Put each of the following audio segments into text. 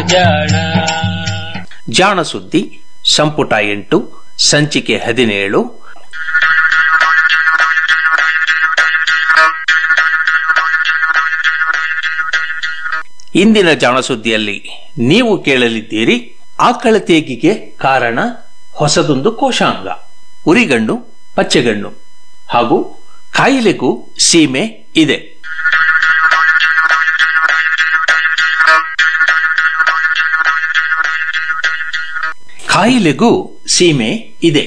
ಜಾಣ ಜಾಣ ಸುದ್ದಿ ಸಂಪುಟ ಎಂಟು ಸಂಚಿಕೆ ಹದಿನೇಳು ಇಂದಿನ ಜಾಣ ಸುದ್ದಿಯಲ್ಲಿ ನೀವು ಕೇಳಲಿದ್ದೀರಿ ಆಕಳ ತೇಗಿಗೆ ಕಾರಣ ಹೊಸದೊಂದು ಕೋಶಾಂಗ ಉರಿಗಣ್ಣು ಪಚ್ಚೆಗಣ್ಣು ಹಾಗೂ ಕಾಯಿಲೆಗೂ ಸೀಮೆ ಇದೆ ಕಾಯಿಲೆಗೂ ಸೀಮೆ ಇದೆ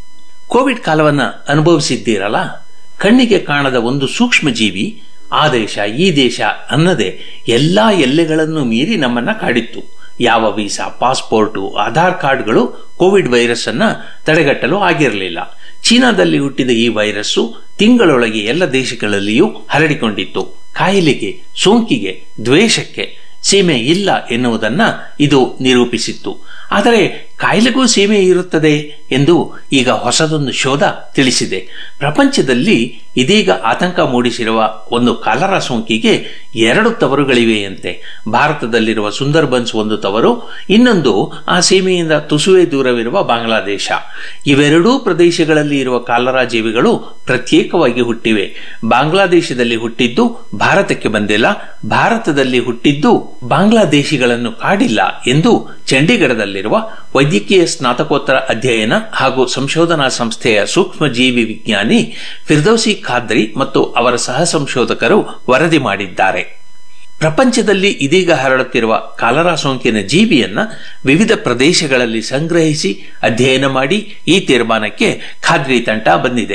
ಕೋವಿಡ್ ಕಾಲವನ್ನ ಅನುಭವಿಸಿದ್ದೀರಲ್ಲ ಕಣ್ಣಿಗೆ ಕಾಣದ ಒಂದು ಸೂಕ್ಷ್ಮ ಜೀವಿ ಆ ದೇಶ ಈ ದೇಶ ಅನ್ನದೆ ಎಲ್ಲಾ ಎಲ್ಲೆಗಳನ್ನು ಮೀರಿ ನಮ್ಮನ್ನ ಕಾಡಿತ್ತು ಯಾವ ವೀಸಾ ಪಾಸ್ಪೋರ್ಟು ಆಧಾರ್ ಕಾರ್ಡ್ಗಳು ಕೋವಿಡ್ ವೈರಸ್ ಅನ್ನ ತಡೆಗಟ್ಟಲು ಆಗಿರಲಿಲ್ಲ ಚೀನಾದಲ್ಲಿ ಹುಟ್ಟಿದ ಈ ವೈರಸ್ಸು ತಿಂಗಳೊಳಗೆ ಎಲ್ಲ ದೇಶಗಳಲ್ಲಿಯೂ ಹರಡಿಕೊಂಡಿತ್ತು ಕಾಯಿಲೆಗೆ ಸೋಂಕಿಗೆ ದ್ವೇಷಕ್ಕೆ ಸೀಮೆ ಇಲ್ಲ ಎನ್ನುವುದನ್ನ ಇದು ನಿರೂಪಿಸಿತ್ತು ಆದರೆ ಕಾಯಿಲೆಗೂ ಸೀಮೆ ಇರುತ್ತದೆ ಎಂದು ಈಗ ಹೊಸದೊಂದು ಶೋಧ ತಿಳಿಸಿದೆ ಪ್ರಪಂಚದಲ್ಲಿ ಇದೀಗ ಆತಂಕ ಮೂಡಿಸಿರುವ ಒಂದು ಕಾಲರ ಸೋಂಕಿಗೆ ಎರಡು ತವರುಗಳಿವೆಯಂತೆ ಭಾರತದಲ್ಲಿರುವ ಸುಂದರ್ಬನ್ಸ್ ಒಂದು ತವರು ಇನ್ನೊಂದು ಆ ಸೀಮೆಯಿಂದ ತುಸುವೆ ದೂರವಿರುವ ಬಾಂಗ್ಲಾದೇಶ ಇವೆರಡೂ ಪ್ರದೇಶಗಳಲ್ಲಿ ಇರುವ ಕಾಲರಾ ಜೀವಿಗಳು ಪ್ರತ್ಯೇಕವಾಗಿ ಹುಟ್ಟಿವೆ ಬಾಂಗ್ಲಾದೇಶದಲ್ಲಿ ಹುಟ್ಟಿದ್ದು ಭಾರತಕ್ಕೆ ಬಂದಿಲ್ಲ ಭಾರತದಲ್ಲಿ ಹುಟ್ಟಿದ್ದು ಬಾಂಗ್ಲಾದೇಶಿಗಳನ್ನು ಕಾಡಿಲ್ಲ ಎಂದು ಚಂಡೀಗಢದಲ್ಲಿರುವ ವೈದ್ಯಕೀಯ ಸ್ನಾತಕೋತ್ತರ ಅಧ್ಯಯನ ಹಾಗೂ ಸಂಶೋಧನಾ ಸಂಸ್ಥೆಯ ಸೂಕ್ಷ್ಮ ಜೀವಿ ವಿಜ್ಞಾನಿ ಫಿರ್ದೌಸಿ ಖಾದ್ರಿ ಮತ್ತು ಅವರ ಸಹ ಸಂಶೋಧಕರು ವರದಿ ಮಾಡಿದ್ದಾರೆ ಪ್ರಪಂಚದಲ್ಲಿ ಇದೀಗ ಹರಡುತ್ತಿರುವ ಕಾಲರಾ ಸೋಂಕಿನ ಜೀವಿಯನ್ನ ವಿವಿಧ ಪ್ರದೇಶಗಳಲ್ಲಿ ಸಂಗ್ರಹಿಸಿ ಅಧ್ಯಯನ ಮಾಡಿ ಈ ತೀರ್ಮಾನಕ್ಕೆ ಖಾದ್ರಿ ತಂಡ ಬಂದಿದೆ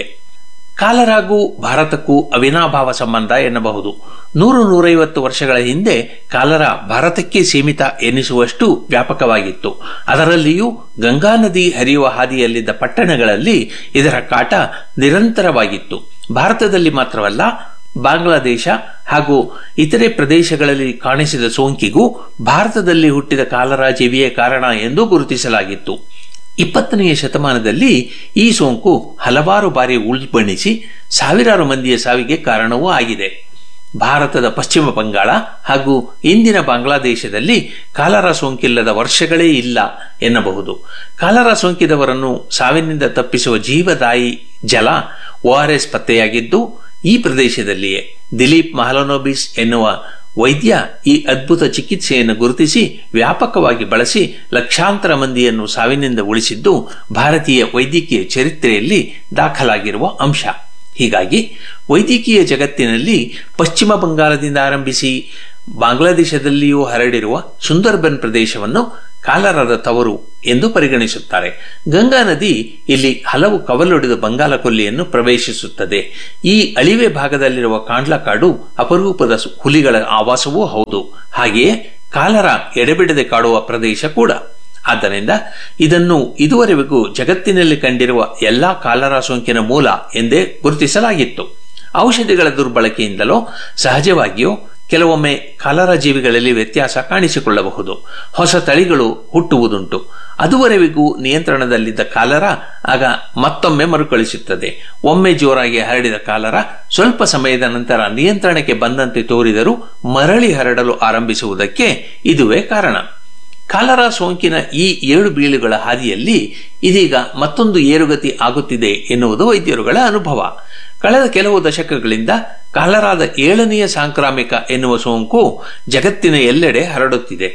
ಕಾಲರಾಗೂ ಭಾರತಕ್ಕೂ ಅವಿನಾಭಾವ ಸಂಬಂಧ ಎನ್ನಬಹುದು ನೂರು ನೂರೈವತ್ತು ವರ್ಷಗಳ ಹಿಂದೆ ಕಾಲರ ಭಾರತಕ್ಕೆ ಸೀಮಿತ ಎನ್ನಿಸುವಷ್ಟು ವ್ಯಾಪಕವಾಗಿತ್ತು ಅದರಲ್ಲಿಯೂ ಗಂಗಾ ನದಿ ಹರಿಯುವ ಹಾದಿಯಲ್ಲಿದ್ದ ಪಟ್ಟಣಗಳಲ್ಲಿ ಇದರ ಕಾಟ ನಿರಂತರವಾಗಿತ್ತು ಭಾರತದಲ್ಲಿ ಮಾತ್ರವಲ್ಲ ಬಾಂಗ್ಲಾದೇಶ ಹಾಗೂ ಇತರೆ ಪ್ರದೇಶಗಳಲ್ಲಿ ಕಾಣಿಸಿದ ಸೋಂಕಿಗೂ ಭಾರತದಲ್ಲಿ ಹುಟ್ಟಿದ ಕಾಲರಾ ಜೀವಿಯೇ ಕಾರಣ ಎಂದು ಗುರುತಿಸಲಾಗಿತ್ತು ಇಪ್ಪತ್ತನೆಯ ಶತಮಾನದಲ್ಲಿ ಈ ಸೋಂಕು ಹಲವಾರು ಬಾರಿ ಉಲ್ಬಣಿಸಿ ಸಾವಿರಾರು ಮಂದಿಯ ಸಾವಿಗೆ ಕಾರಣವೂ ಆಗಿದೆ ಭಾರತದ ಪಶ್ಚಿಮ ಬಂಗಾಳ ಹಾಗೂ ಇಂದಿನ ಬಾಂಗ್ಲಾದೇಶದಲ್ಲಿ ಕಾಲರಾ ಸೋಂಕಿಲ್ಲದ ವರ್ಷಗಳೇ ಇಲ್ಲ ಎನ್ನಬಹುದು ಕಾಲರಾ ಸೋಂಕಿದವರನ್ನು ಸಾವಿನಿಂದ ತಪ್ಪಿಸುವ ಜೀವದಾಯಿ ಜಲ ಓಆರ್ಎಸ್ ಪತ್ತೆಯಾಗಿದ್ದು ಈ ಪ್ರದೇಶದಲ್ಲಿಯೇ ದಿಲೀಪ್ ಮಹಲನೋಬಿಸ್ ಎನ್ನುವ ವೈದ್ಯ ಈ ಅದ್ಭುತ ಚಿಕಿತ್ಸೆಯನ್ನು ಗುರುತಿಸಿ ವ್ಯಾಪಕವಾಗಿ ಬಳಸಿ ಲಕ್ಷಾಂತರ ಮಂದಿಯನ್ನು ಸಾವಿನಿಂದ ಉಳಿಸಿದ್ದು ಭಾರತೀಯ ವೈದ್ಯಕೀಯ ಚರಿತ್ರೆಯಲ್ಲಿ ದಾಖಲಾಗಿರುವ ಅಂಶ ಹೀಗಾಗಿ ವೈದ್ಯಕೀಯ ಜಗತ್ತಿನಲ್ಲಿ ಪಶ್ಚಿಮ ಬಂಗಾಳದಿಂದ ಆರಂಭಿಸಿ ಬಾಂಗ್ಲಾದೇಶದಲ್ಲಿಯೂ ಹರಡಿರುವ ಸುಂದರ್ಬನ್ ಪ್ರದೇಶವನ್ನು ಕಾಲರದ ತವರು ಎಂದು ಪರಿಗಣಿಸುತ್ತಾರೆ ಗಂಗಾ ನದಿ ಇಲ್ಲಿ ಹಲವು ಕವಲೊಡೆದ ಬಂಗಾಲ ಕೊಲ್ಲಿಯನ್ನು ಪ್ರವೇಶಿಸುತ್ತದೆ ಈ ಅಳಿವೆ ಭಾಗದಲ್ಲಿರುವ ಕಾಂಡ್ಲಕಾಡು ಅಪರೂಪದ ಹುಲಿಗಳ ಆವಾಸವೂ ಹೌದು ಹಾಗೆಯೇ ಕಾಲರ ಎಡೆಬಿಡದೆ ಕಾಡುವ ಪ್ರದೇಶ ಕೂಡ ಆದ್ದರಿಂದ ಇದನ್ನು ಇದುವರೆಗೂ ಜಗತ್ತಿನಲ್ಲಿ ಕಂಡಿರುವ ಎಲ್ಲಾ ಕಾಲರಾ ಸೋಂಕಿನ ಮೂಲ ಎಂದೇ ಗುರುತಿಸಲಾಗಿತ್ತು ಔಷಧಿಗಳ ದುರ್ಬಳಕೆಯಿಂದಲೋ ಸಹಜವಾಗಿಯೋ ಕೆಲವೊಮ್ಮೆ ಕಾಲರಾ ಜೀವಿಗಳಲ್ಲಿ ವ್ಯತ್ಯಾಸ ಕಾಣಿಸಿಕೊಳ್ಳಬಹುದು ಹೊಸ ತಳಿಗಳು ಹುಟ್ಟುವುದುಂಟು ಅದುವರೆವಿಗೂ ನಿಯಂತ್ರಣದಲ್ಲಿದ್ದ ಕಾಲರ ಆಗ ಮತ್ತೊಮ್ಮೆ ಮರುಕಳಿಸುತ್ತದೆ ಒಮ್ಮೆ ಜೋರಾಗಿ ಹರಡಿದ ಕಾಲರ ಸ್ವಲ್ಪ ಸಮಯದ ನಂತರ ನಿಯಂತ್ರಣಕ್ಕೆ ಬಂದಂತೆ ತೋರಿದರೂ ಮರಳಿ ಹರಡಲು ಆರಂಭಿಸುವುದಕ್ಕೆ ಇದುವೇ ಕಾರಣ ಕಾಲರಾ ಸೋಂಕಿನ ಈ ಏಳು ಬೀಳುಗಳ ಹಾದಿಯಲ್ಲಿ ಇದೀಗ ಮತ್ತೊಂದು ಏರುಗತಿ ಆಗುತ್ತಿದೆ ಎನ್ನುವುದು ವೈದ್ಯರುಗಳ ಅನುಭವ ಕಳೆದ ಕೆಲವು ದಶಕಗಳಿಂದ ಕಾಲರಾದ ಏಳನೆಯ ಸಾಂಕ್ರಾಮಿಕ ಎನ್ನುವ ಸೋಂಕು ಜಗತ್ತಿನ ಎಲ್ಲೆಡೆ ಹರಡುತ್ತಿದೆ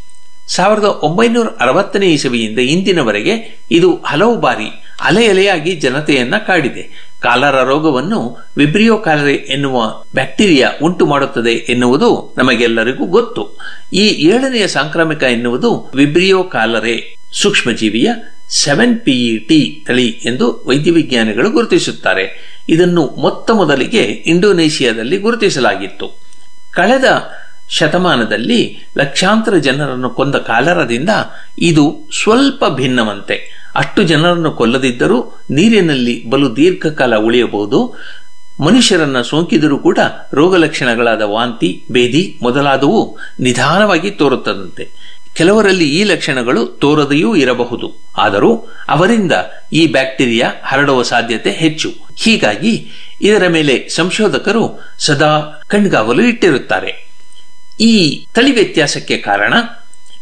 ಸಾವಿರದ ಒಂಬೈನೂರ ಅರವತ್ತನೇ ಇಸವಿಯಿಂದ ಇಂದಿನವರೆಗೆ ಇದು ಹಲವು ಬಾರಿ ಅಲೆ ಅಲೆಯಾಗಿ ಜನತೆಯನ್ನ ಕಾಡಿದೆ ಕಾಲರ ರೋಗವನ್ನು ವಿಬ್ರಿಯೋ ಕಾಲರೆ ಎನ್ನುವ ಬ್ಯಾಕ್ಟೀರಿಯಾ ಉಂಟು ಮಾಡುತ್ತದೆ ಎನ್ನುವುದು ನಮಗೆಲ್ಲರಿಗೂ ಗೊತ್ತು ಈ ಏಳನೆಯ ಸಾಂಕ್ರಾಮಿಕ ಎನ್ನುವುದು ವಿಬ್ರಿಯೋ ಕಾಲರೆ ಸೂಕ್ಷ್ಮಜೀವಿಯ ಸೆವೆನ್ ಪಿಇ ಟಿ ತಳಿ ಎಂದು ವೈದ್ಯ ವಿಜ್ಞಾನಿಗಳು ಗುರುತಿಸುತ್ತಾರೆ ಇದನ್ನು ಮೊತ್ತ ಮೊದಲಿಗೆ ಇಂಡೋನೇಷಿಯಾದಲ್ಲಿ ಗುರುತಿಸಲಾಗಿತ್ತು ಕಳೆದ ಶತಮಾನದಲ್ಲಿ ಲಕ್ಷಾಂತರ ಜನರನ್ನು ಕೊಂದ ಕಾಲರದಿಂದ ಇದು ಸ್ವಲ್ಪ ಭಿನ್ನವಂತೆ ಅಷ್ಟು ಜನರನ್ನು ಕೊಲ್ಲದಿದ್ದರೂ ನೀರಿನಲ್ಲಿ ಬಲು ದೀರ್ಘಕಾಲ ಉಳಿಯಬಹುದು ಮನುಷ್ಯರನ್ನ ಸೋಂಕಿದರೂ ಕೂಡ ರೋಗ ಲಕ್ಷಣಗಳಾದ ವಾಂತಿ ಬೇದಿ ಮೊದಲಾದವು ನಿಧಾನವಾಗಿ ತೋರುತ್ತದಂತೆ ಕೆಲವರಲ್ಲಿ ಈ ಲಕ್ಷಣಗಳು ತೋರದೆಯೂ ಇರಬಹುದು ಆದರೂ ಅವರಿಂದ ಈ ಬ್ಯಾಕ್ಟೀರಿಯಾ ಹರಡುವ ಸಾಧ್ಯತೆ ಹೆಚ್ಚು ಹೀಗಾಗಿ ಇದರ ಮೇಲೆ ಸಂಶೋಧಕರು ಸದಾ ಕಣ್ಗಾವಲು ಇಟ್ಟಿರುತ್ತಾರೆ ಈ ತಳಿ ವ್ಯತ್ಯಾಸಕ್ಕೆ ಕಾರಣ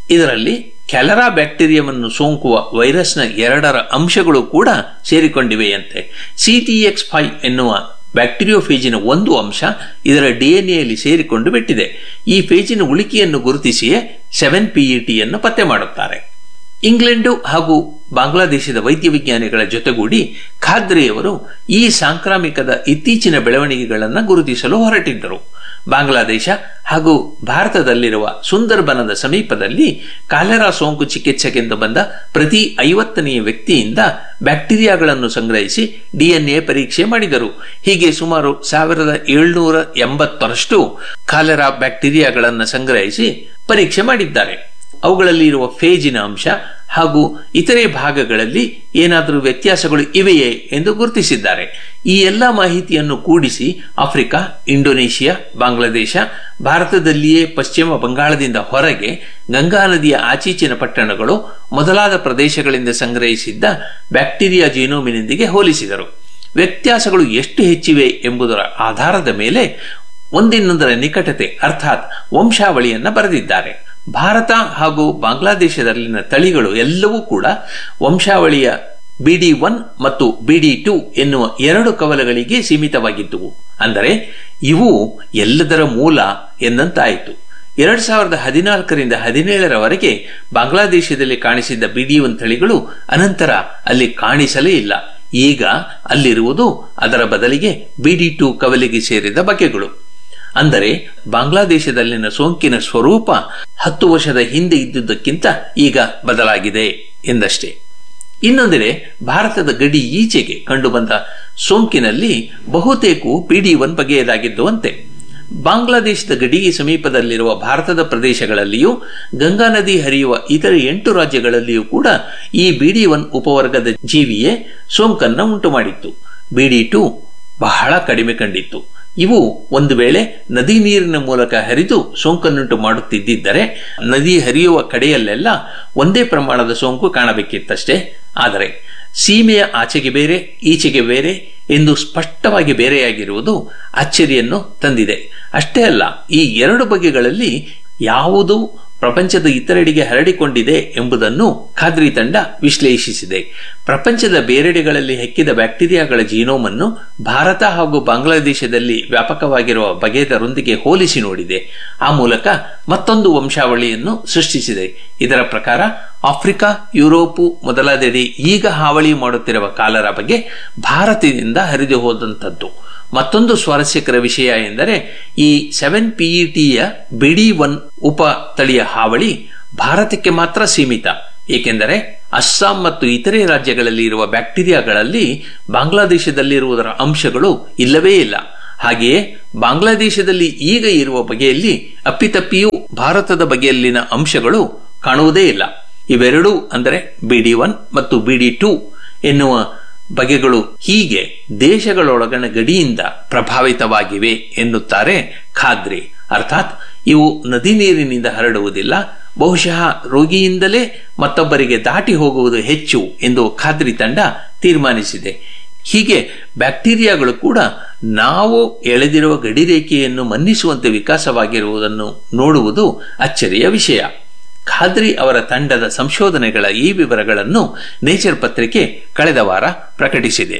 ಇದರಲ್ಲಿ ಕ್ಯಾಲರಾ ಬ್ಯಾಕ್ಟೀರಿಯಾವನ್ನು ಸೋಂಕುವ ವೈರಸ್ನ ಎರಡರ ಅಂಶಗಳು ಕೂಡ ಸೇರಿಕೊಂಡಿವೆಯಂತೆ ಸಿಟಿಎಕ್ಸ್ ಫೈವ್ ಎನ್ನುವ ಬ್ಯಾಕ್ಟೀರಿಯೋಫೇಜಿನ ಒಂದು ಅಂಶ ಇದರ ಡಿಎನ್ಎಯಲ್ಲಿ ಸೇರಿಕೊಂಡು ಬಿಟ್ಟಿದೆ ಈ ಫೇಜಿನ ಉಳಿಕೆಯನ್ನು ಗುರುತಿಸಿಯೇ ಸೆವೆನ್ ಪಿಇಟಿಯನ್ನು ಪತ್ತೆ ಮಾಡುತ್ತಾರೆ ಇಂಗ್ಲೆಂಡು ಹಾಗೂ ಬಾಂಗ್ಲಾದೇಶದ ವೈದ್ಯ ವಿಜ್ಞಾನಿಗಳ ಜೊತೆಗೂಡಿ ಖಾದ್ರಿಯವರು ಈ ಸಾಂಕ್ರಾಮಿಕದ ಇತ್ತೀಚಿನ ಬೆಳವಣಿಗೆಗಳನ್ನು ಗುರುತಿಸಲು ಹೊರಟಿದ್ದರು ಬಾಂಗ್ಲಾದೇಶ ಹಾಗೂ ಭಾರತದಲ್ಲಿರುವ ಸುಂದರ್ಬನದ ಸಮೀಪದಲ್ಲಿ ಕಾಲೆರಾ ಸೋಂಕು ಚಿಕಿತ್ಸೆಗೆಂದು ಬಂದ ಪ್ರತಿ ಐವತ್ತನೆಯ ವ್ಯಕ್ತಿಯಿಂದ ಬ್ಯಾಕ್ಟೀರಿಯಾಗಳನ್ನು ಸಂಗ್ರಹಿಸಿ ಡಿಎನ್ಎ ಪರೀಕ್ಷೆ ಮಾಡಿದರು ಹೀಗೆ ಸುಮಾರು ಸಾವಿರದ ಏಳ್ನೂರ ಎಂಬತ್ತರಷ್ಟು ಕಾಲೆರಾ ಬ್ಯಾಕ್ಟೀರಿಯಾಗಳನ್ನು ಸಂಗ್ರಹಿಸಿ ಪರೀಕ್ಷೆ ಮಾಡಿದ್ದಾರೆ ಅವುಗಳಲ್ಲಿ ಇರುವ ಫೇಜಿನ ಅಂಶ ಹಾಗೂ ಇತರೆ ಭಾಗಗಳಲ್ಲಿ ಏನಾದರೂ ವ್ಯತ್ಯಾಸಗಳು ಇವೆಯೇ ಎಂದು ಗುರುತಿಸಿದ್ದಾರೆ ಈ ಎಲ್ಲ ಮಾಹಿತಿಯನ್ನು ಕೂಡಿಸಿ ಆಫ್ರಿಕಾ ಇಂಡೋನೇಷಿಯಾ ಬಾಂಗ್ಲಾದೇಶ ಭಾರತದಲ್ಲಿಯೇ ಪಶ್ಚಿಮ ಬಂಗಾಳದಿಂದ ಹೊರಗೆ ಗಂಗಾ ನದಿಯ ಆಚೀಚಿನ ಪಟ್ಟಣಗಳು ಮೊದಲಾದ ಪ್ರದೇಶಗಳಿಂದ ಸಂಗ್ರಹಿಸಿದ್ದ ಬ್ಯಾಕ್ಟೀರಿಯಾ ಜೀನೋಮಿನೊಂದಿಗೆ ಹೋಲಿಸಿದರು ವ್ಯತ್ಯಾಸಗಳು ಎಷ್ಟು ಹೆಚ್ಚಿವೆ ಎಂಬುದರ ಆಧಾರದ ಮೇಲೆ ಒಂದಿನ್ನೊಂದರ ನಿಕಟತೆ ಅರ್ಥಾತ್ ವಂಶಾವಳಿಯನ್ನ ಬರೆದಿದ್ದಾರೆ ಭಾರತ ಹಾಗೂ ಬಾಂಗ್ಲಾದೇಶದಲ್ಲಿನ ತಳಿಗಳು ಎಲ್ಲವೂ ಕೂಡ ವಂಶಾವಳಿಯ ಬಿಡಿ ಒನ್ ಮತ್ತು ಬಿಡಿ ಟು ಎನ್ನುವ ಎರಡು ಕವಲಗಳಿಗೆ ಸೀಮಿತವಾಗಿದ್ದುವು ಅಂದರೆ ಇವು ಎಲ್ಲದರ ಮೂಲ ಎಂದಂತಾಯಿತು ಎರಡ್ ಸಾವಿರದ ಹದಿನಾಲ್ಕರಿಂದ ಹದಿನೇಳರವರೆಗೆ ಬಾಂಗ್ಲಾದೇಶದಲ್ಲಿ ಕಾಣಿಸಿದ್ದ ಬಿಡಿ ಒನ್ ತಳಿಗಳು ಅನಂತರ ಅಲ್ಲಿ ಕಾಣಿಸಲೇ ಇಲ್ಲ ಈಗ ಅಲ್ಲಿರುವುದು ಅದರ ಬದಲಿಗೆ ಬಿಡಿ ಟು ಕವಲಿಗೆ ಸೇರಿದ ಬಗೆಗಳು ಅಂದರೆ ಬಾಂಗ್ಲಾದೇಶದಲ್ಲಿನ ಸೋಂಕಿನ ಸ್ವರೂಪ ಹತ್ತು ವರ್ಷದ ಹಿಂದೆ ಇದ್ದುದಕ್ಕಿಂತ ಈಗ ಬದಲಾಗಿದೆ ಎಂದಷ್ಟೇ ಇನ್ನೊಂದೆಡೆ ಭಾರತದ ಗಡಿ ಈಚೆಗೆ ಕಂಡುಬಂದ ಸೋಂಕಿನಲ್ಲಿ ಬಹುತೇಕವು ಪಿಡಿ ಒನ್ ಬಗೆಯದಾಗಿದ್ದು ಅಂತೆ ಬಾಂಗ್ಲಾದೇಶದ ಗಡಿಗೆ ಸಮೀಪದಲ್ಲಿರುವ ಭಾರತದ ಪ್ರದೇಶಗಳಲ್ಲಿಯೂ ಗಂಗಾ ನದಿ ಹರಿಯುವ ಇತರ ಎಂಟು ರಾಜ್ಯಗಳಲ್ಲಿಯೂ ಕೂಡ ಈ ಬಿಡಿ ಒನ್ ಉಪವರ್ಗದ ಜೀವಿಯೇ ಸೋಂಕನ್ನ ಉಂಟು ಮಾಡಿತ್ತು ಬಿಡಿ ಟು ಬಹಳ ಕಡಿಮೆ ಕಂಡಿತ್ತು ಇವು ಒಂದು ವೇಳೆ ನದಿ ನೀರಿನ ಮೂಲಕ ಹರಿದು ಸೋಂಕನ್ನುಂಟು ಮಾಡುತ್ತಿದ್ದರೆ ನದಿ ಹರಿಯುವ ಕಡೆಯಲ್ಲೆಲ್ಲ ಒಂದೇ ಪ್ರಮಾಣದ ಸೋಂಕು ಕಾಣಬೇಕಿತ್ತಷ್ಟೇ ಆದರೆ ಸೀಮೆಯ ಆಚೆಗೆ ಬೇರೆ ಈಚೆಗೆ ಬೇರೆ ಎಂದು ಸ್ಪಷ್ಟವಾಗಿ ಬೇರೆಯಾಗಿರುವುದು ಅಚ್ಚರಿಯನ್ನು ತಂದಿದೆ ಅಷ್ಟೇ ಅಲ್ಲ ಈ ಎರಡು ಬಗೆಗಳಲ್ಲಿ ಯಾವುದು ಪ್ರಪಂಚದ ಇತರೆಡೆಗೆ ಹರಡಿಕೊಂಡಿದೆ ಎಂಬುದನ್ನು ಖಾದ್ರಿ ತಂಡ ವಿಶ್ಲೇಷಿಸಿದೆ ಪ್ರಪಂಚದ ಬೇರೆಡೆಗಳಲ್ಲಿ ಹೆಕ್ಕಿದ ಬ್ಯಾಕ್ಟೀರಿಯಾಗಳ ಜೀನೋಮನ್ನು ಭಾರತ ಹಾಗೂ ಬಾಂಗ್ಲಾದೇಶದಲ್ಲಿ ವ್ಯಾಪಕವಾಗಿರುವ ಬಗೆದರೊಂದಿಗೆ ಹೋಲಿಸಿ ನೋಡಿದೆ ಆ ಮೂಲಕ ಮತ್ತೊಂದು ವಂಶಾವಳಿಯನ್ನು ಸೃಷ್ಟಿಸಿದೆ ಇದರ ಪ್ರಕಾರ ಆಫ್ರಿಕಾ ಯುರೋಪು ಮೊದಲಾದೆಡೆ ಈಗ ಹಾವಳಿ ಮಾಡುತ್ತಿರುವ ಕಾಲರ ಬಗ್ಗೆ ಭಾರತದಿಂದ ಹರಿದು ಹೋದಂಥದ್ದು ಮತ್ತೊಂದು ಸ್ವಾರಸ್ಯಕರ ವಿಷಯ ಎಂದರೆ ಈ ಸೆವೆನ್ ಪಿಇಟಿಯ ಬಿಡಿ ಒನ್ ಉಪ ತಳಿಯ ಹಾವಳಿ ಭಾರತಕ್ಕೆ ಮಾತ್ರ ಸೀಮಿತ ಏಕೆಂದರೆ ಅಸ್ಸಾಂ ಮತ್ತು ಇತರೆ ರಾಜ್ಯಗಳಲ್ಲಿ ಇರುವ ಬ್ಯಾಕ್ಟೀರಿಯಾಗಳಲ್ಲಿ ಬಾಂಗ್ಲಾದೇಶದಲ್ಲಿರುವುದರ ಅಂಶಗಳು ಇಲ್ಲವೇ ಇಲ್ಲ ಹಾಗೆಯೇ ಬಾಂಗ್ಲಾದೇಶದಲ್ಲಿ ಈಗ ಇರುವ ಬಗೆಯಲ್ಲಿ ಅಪ್ಪಿತಪ್ಪಿಯೂ ಭಾರತದ ಬಗೆಯಲ್ಲಿನ ಅಂಶಗಳು ಕಾಣುವುದೇ ಇಲ್ಲ ಇವೆರಡೂ ಅಂದರೆ ಬಿಡಿ ಒನ್ ಮತ್ತು ಬಿಡಿ ಟೂ ಎನ್ನುವ ಬಗೆಗಳು ಹೀಗೆ ದೇಶಗಳೊಳಗಣ ಗಡಿಯಿಂದ ಪ್ರಭಾವಿತವಾಗಿವೆ ಎನ್ನುತ್ತಾರೆ ಖಾದ್ರಿ ಅರ್ಥಾತ್ ಇವು ನದಿ ನೀರಿನಿಂದ ಹರಡುವುದಿಲ್ಲ ಬಹುಶಃ ರೋಗಿಯಿಂದಲೇ ಮತ್ತೊಬ್ಬರಿಗೆ ದಾಟಿ ಹೋಗುವುದು ಹೆಚ್ಚು ಎಂದು ಖಾದ್ರಿ ತಂಡ ತೀರ್ಮಾನಿಸಿದೆ ಹೀಗೆ ಬ್ಯಾಕ್ಟೀರಿಯಾಗಳು ಕೂಡ ನಾವು ಎಳೆದಿರುವ ಗಡಿರೇಖೆಯನ್ನು ಮನ್ನಿಸುವಂತೆ ವಿಕಾಸವಾಗಿರುವುದನ್ನು ನೋಡುವುದು ಅಚ್ಚರಿಯ ವಿಷಯ ಖಾದ್ರಿ ಅವರ ತಂಡದ ಸಂಶೋಧನೆಗಳ ಈ ವಿವರಗಳನ್ನು ನೇಚರ್ ಪತ್ರಿಕೆ ಕಳೆದ ವಾರ ಪ್ರಕಟಿಸಿದೆ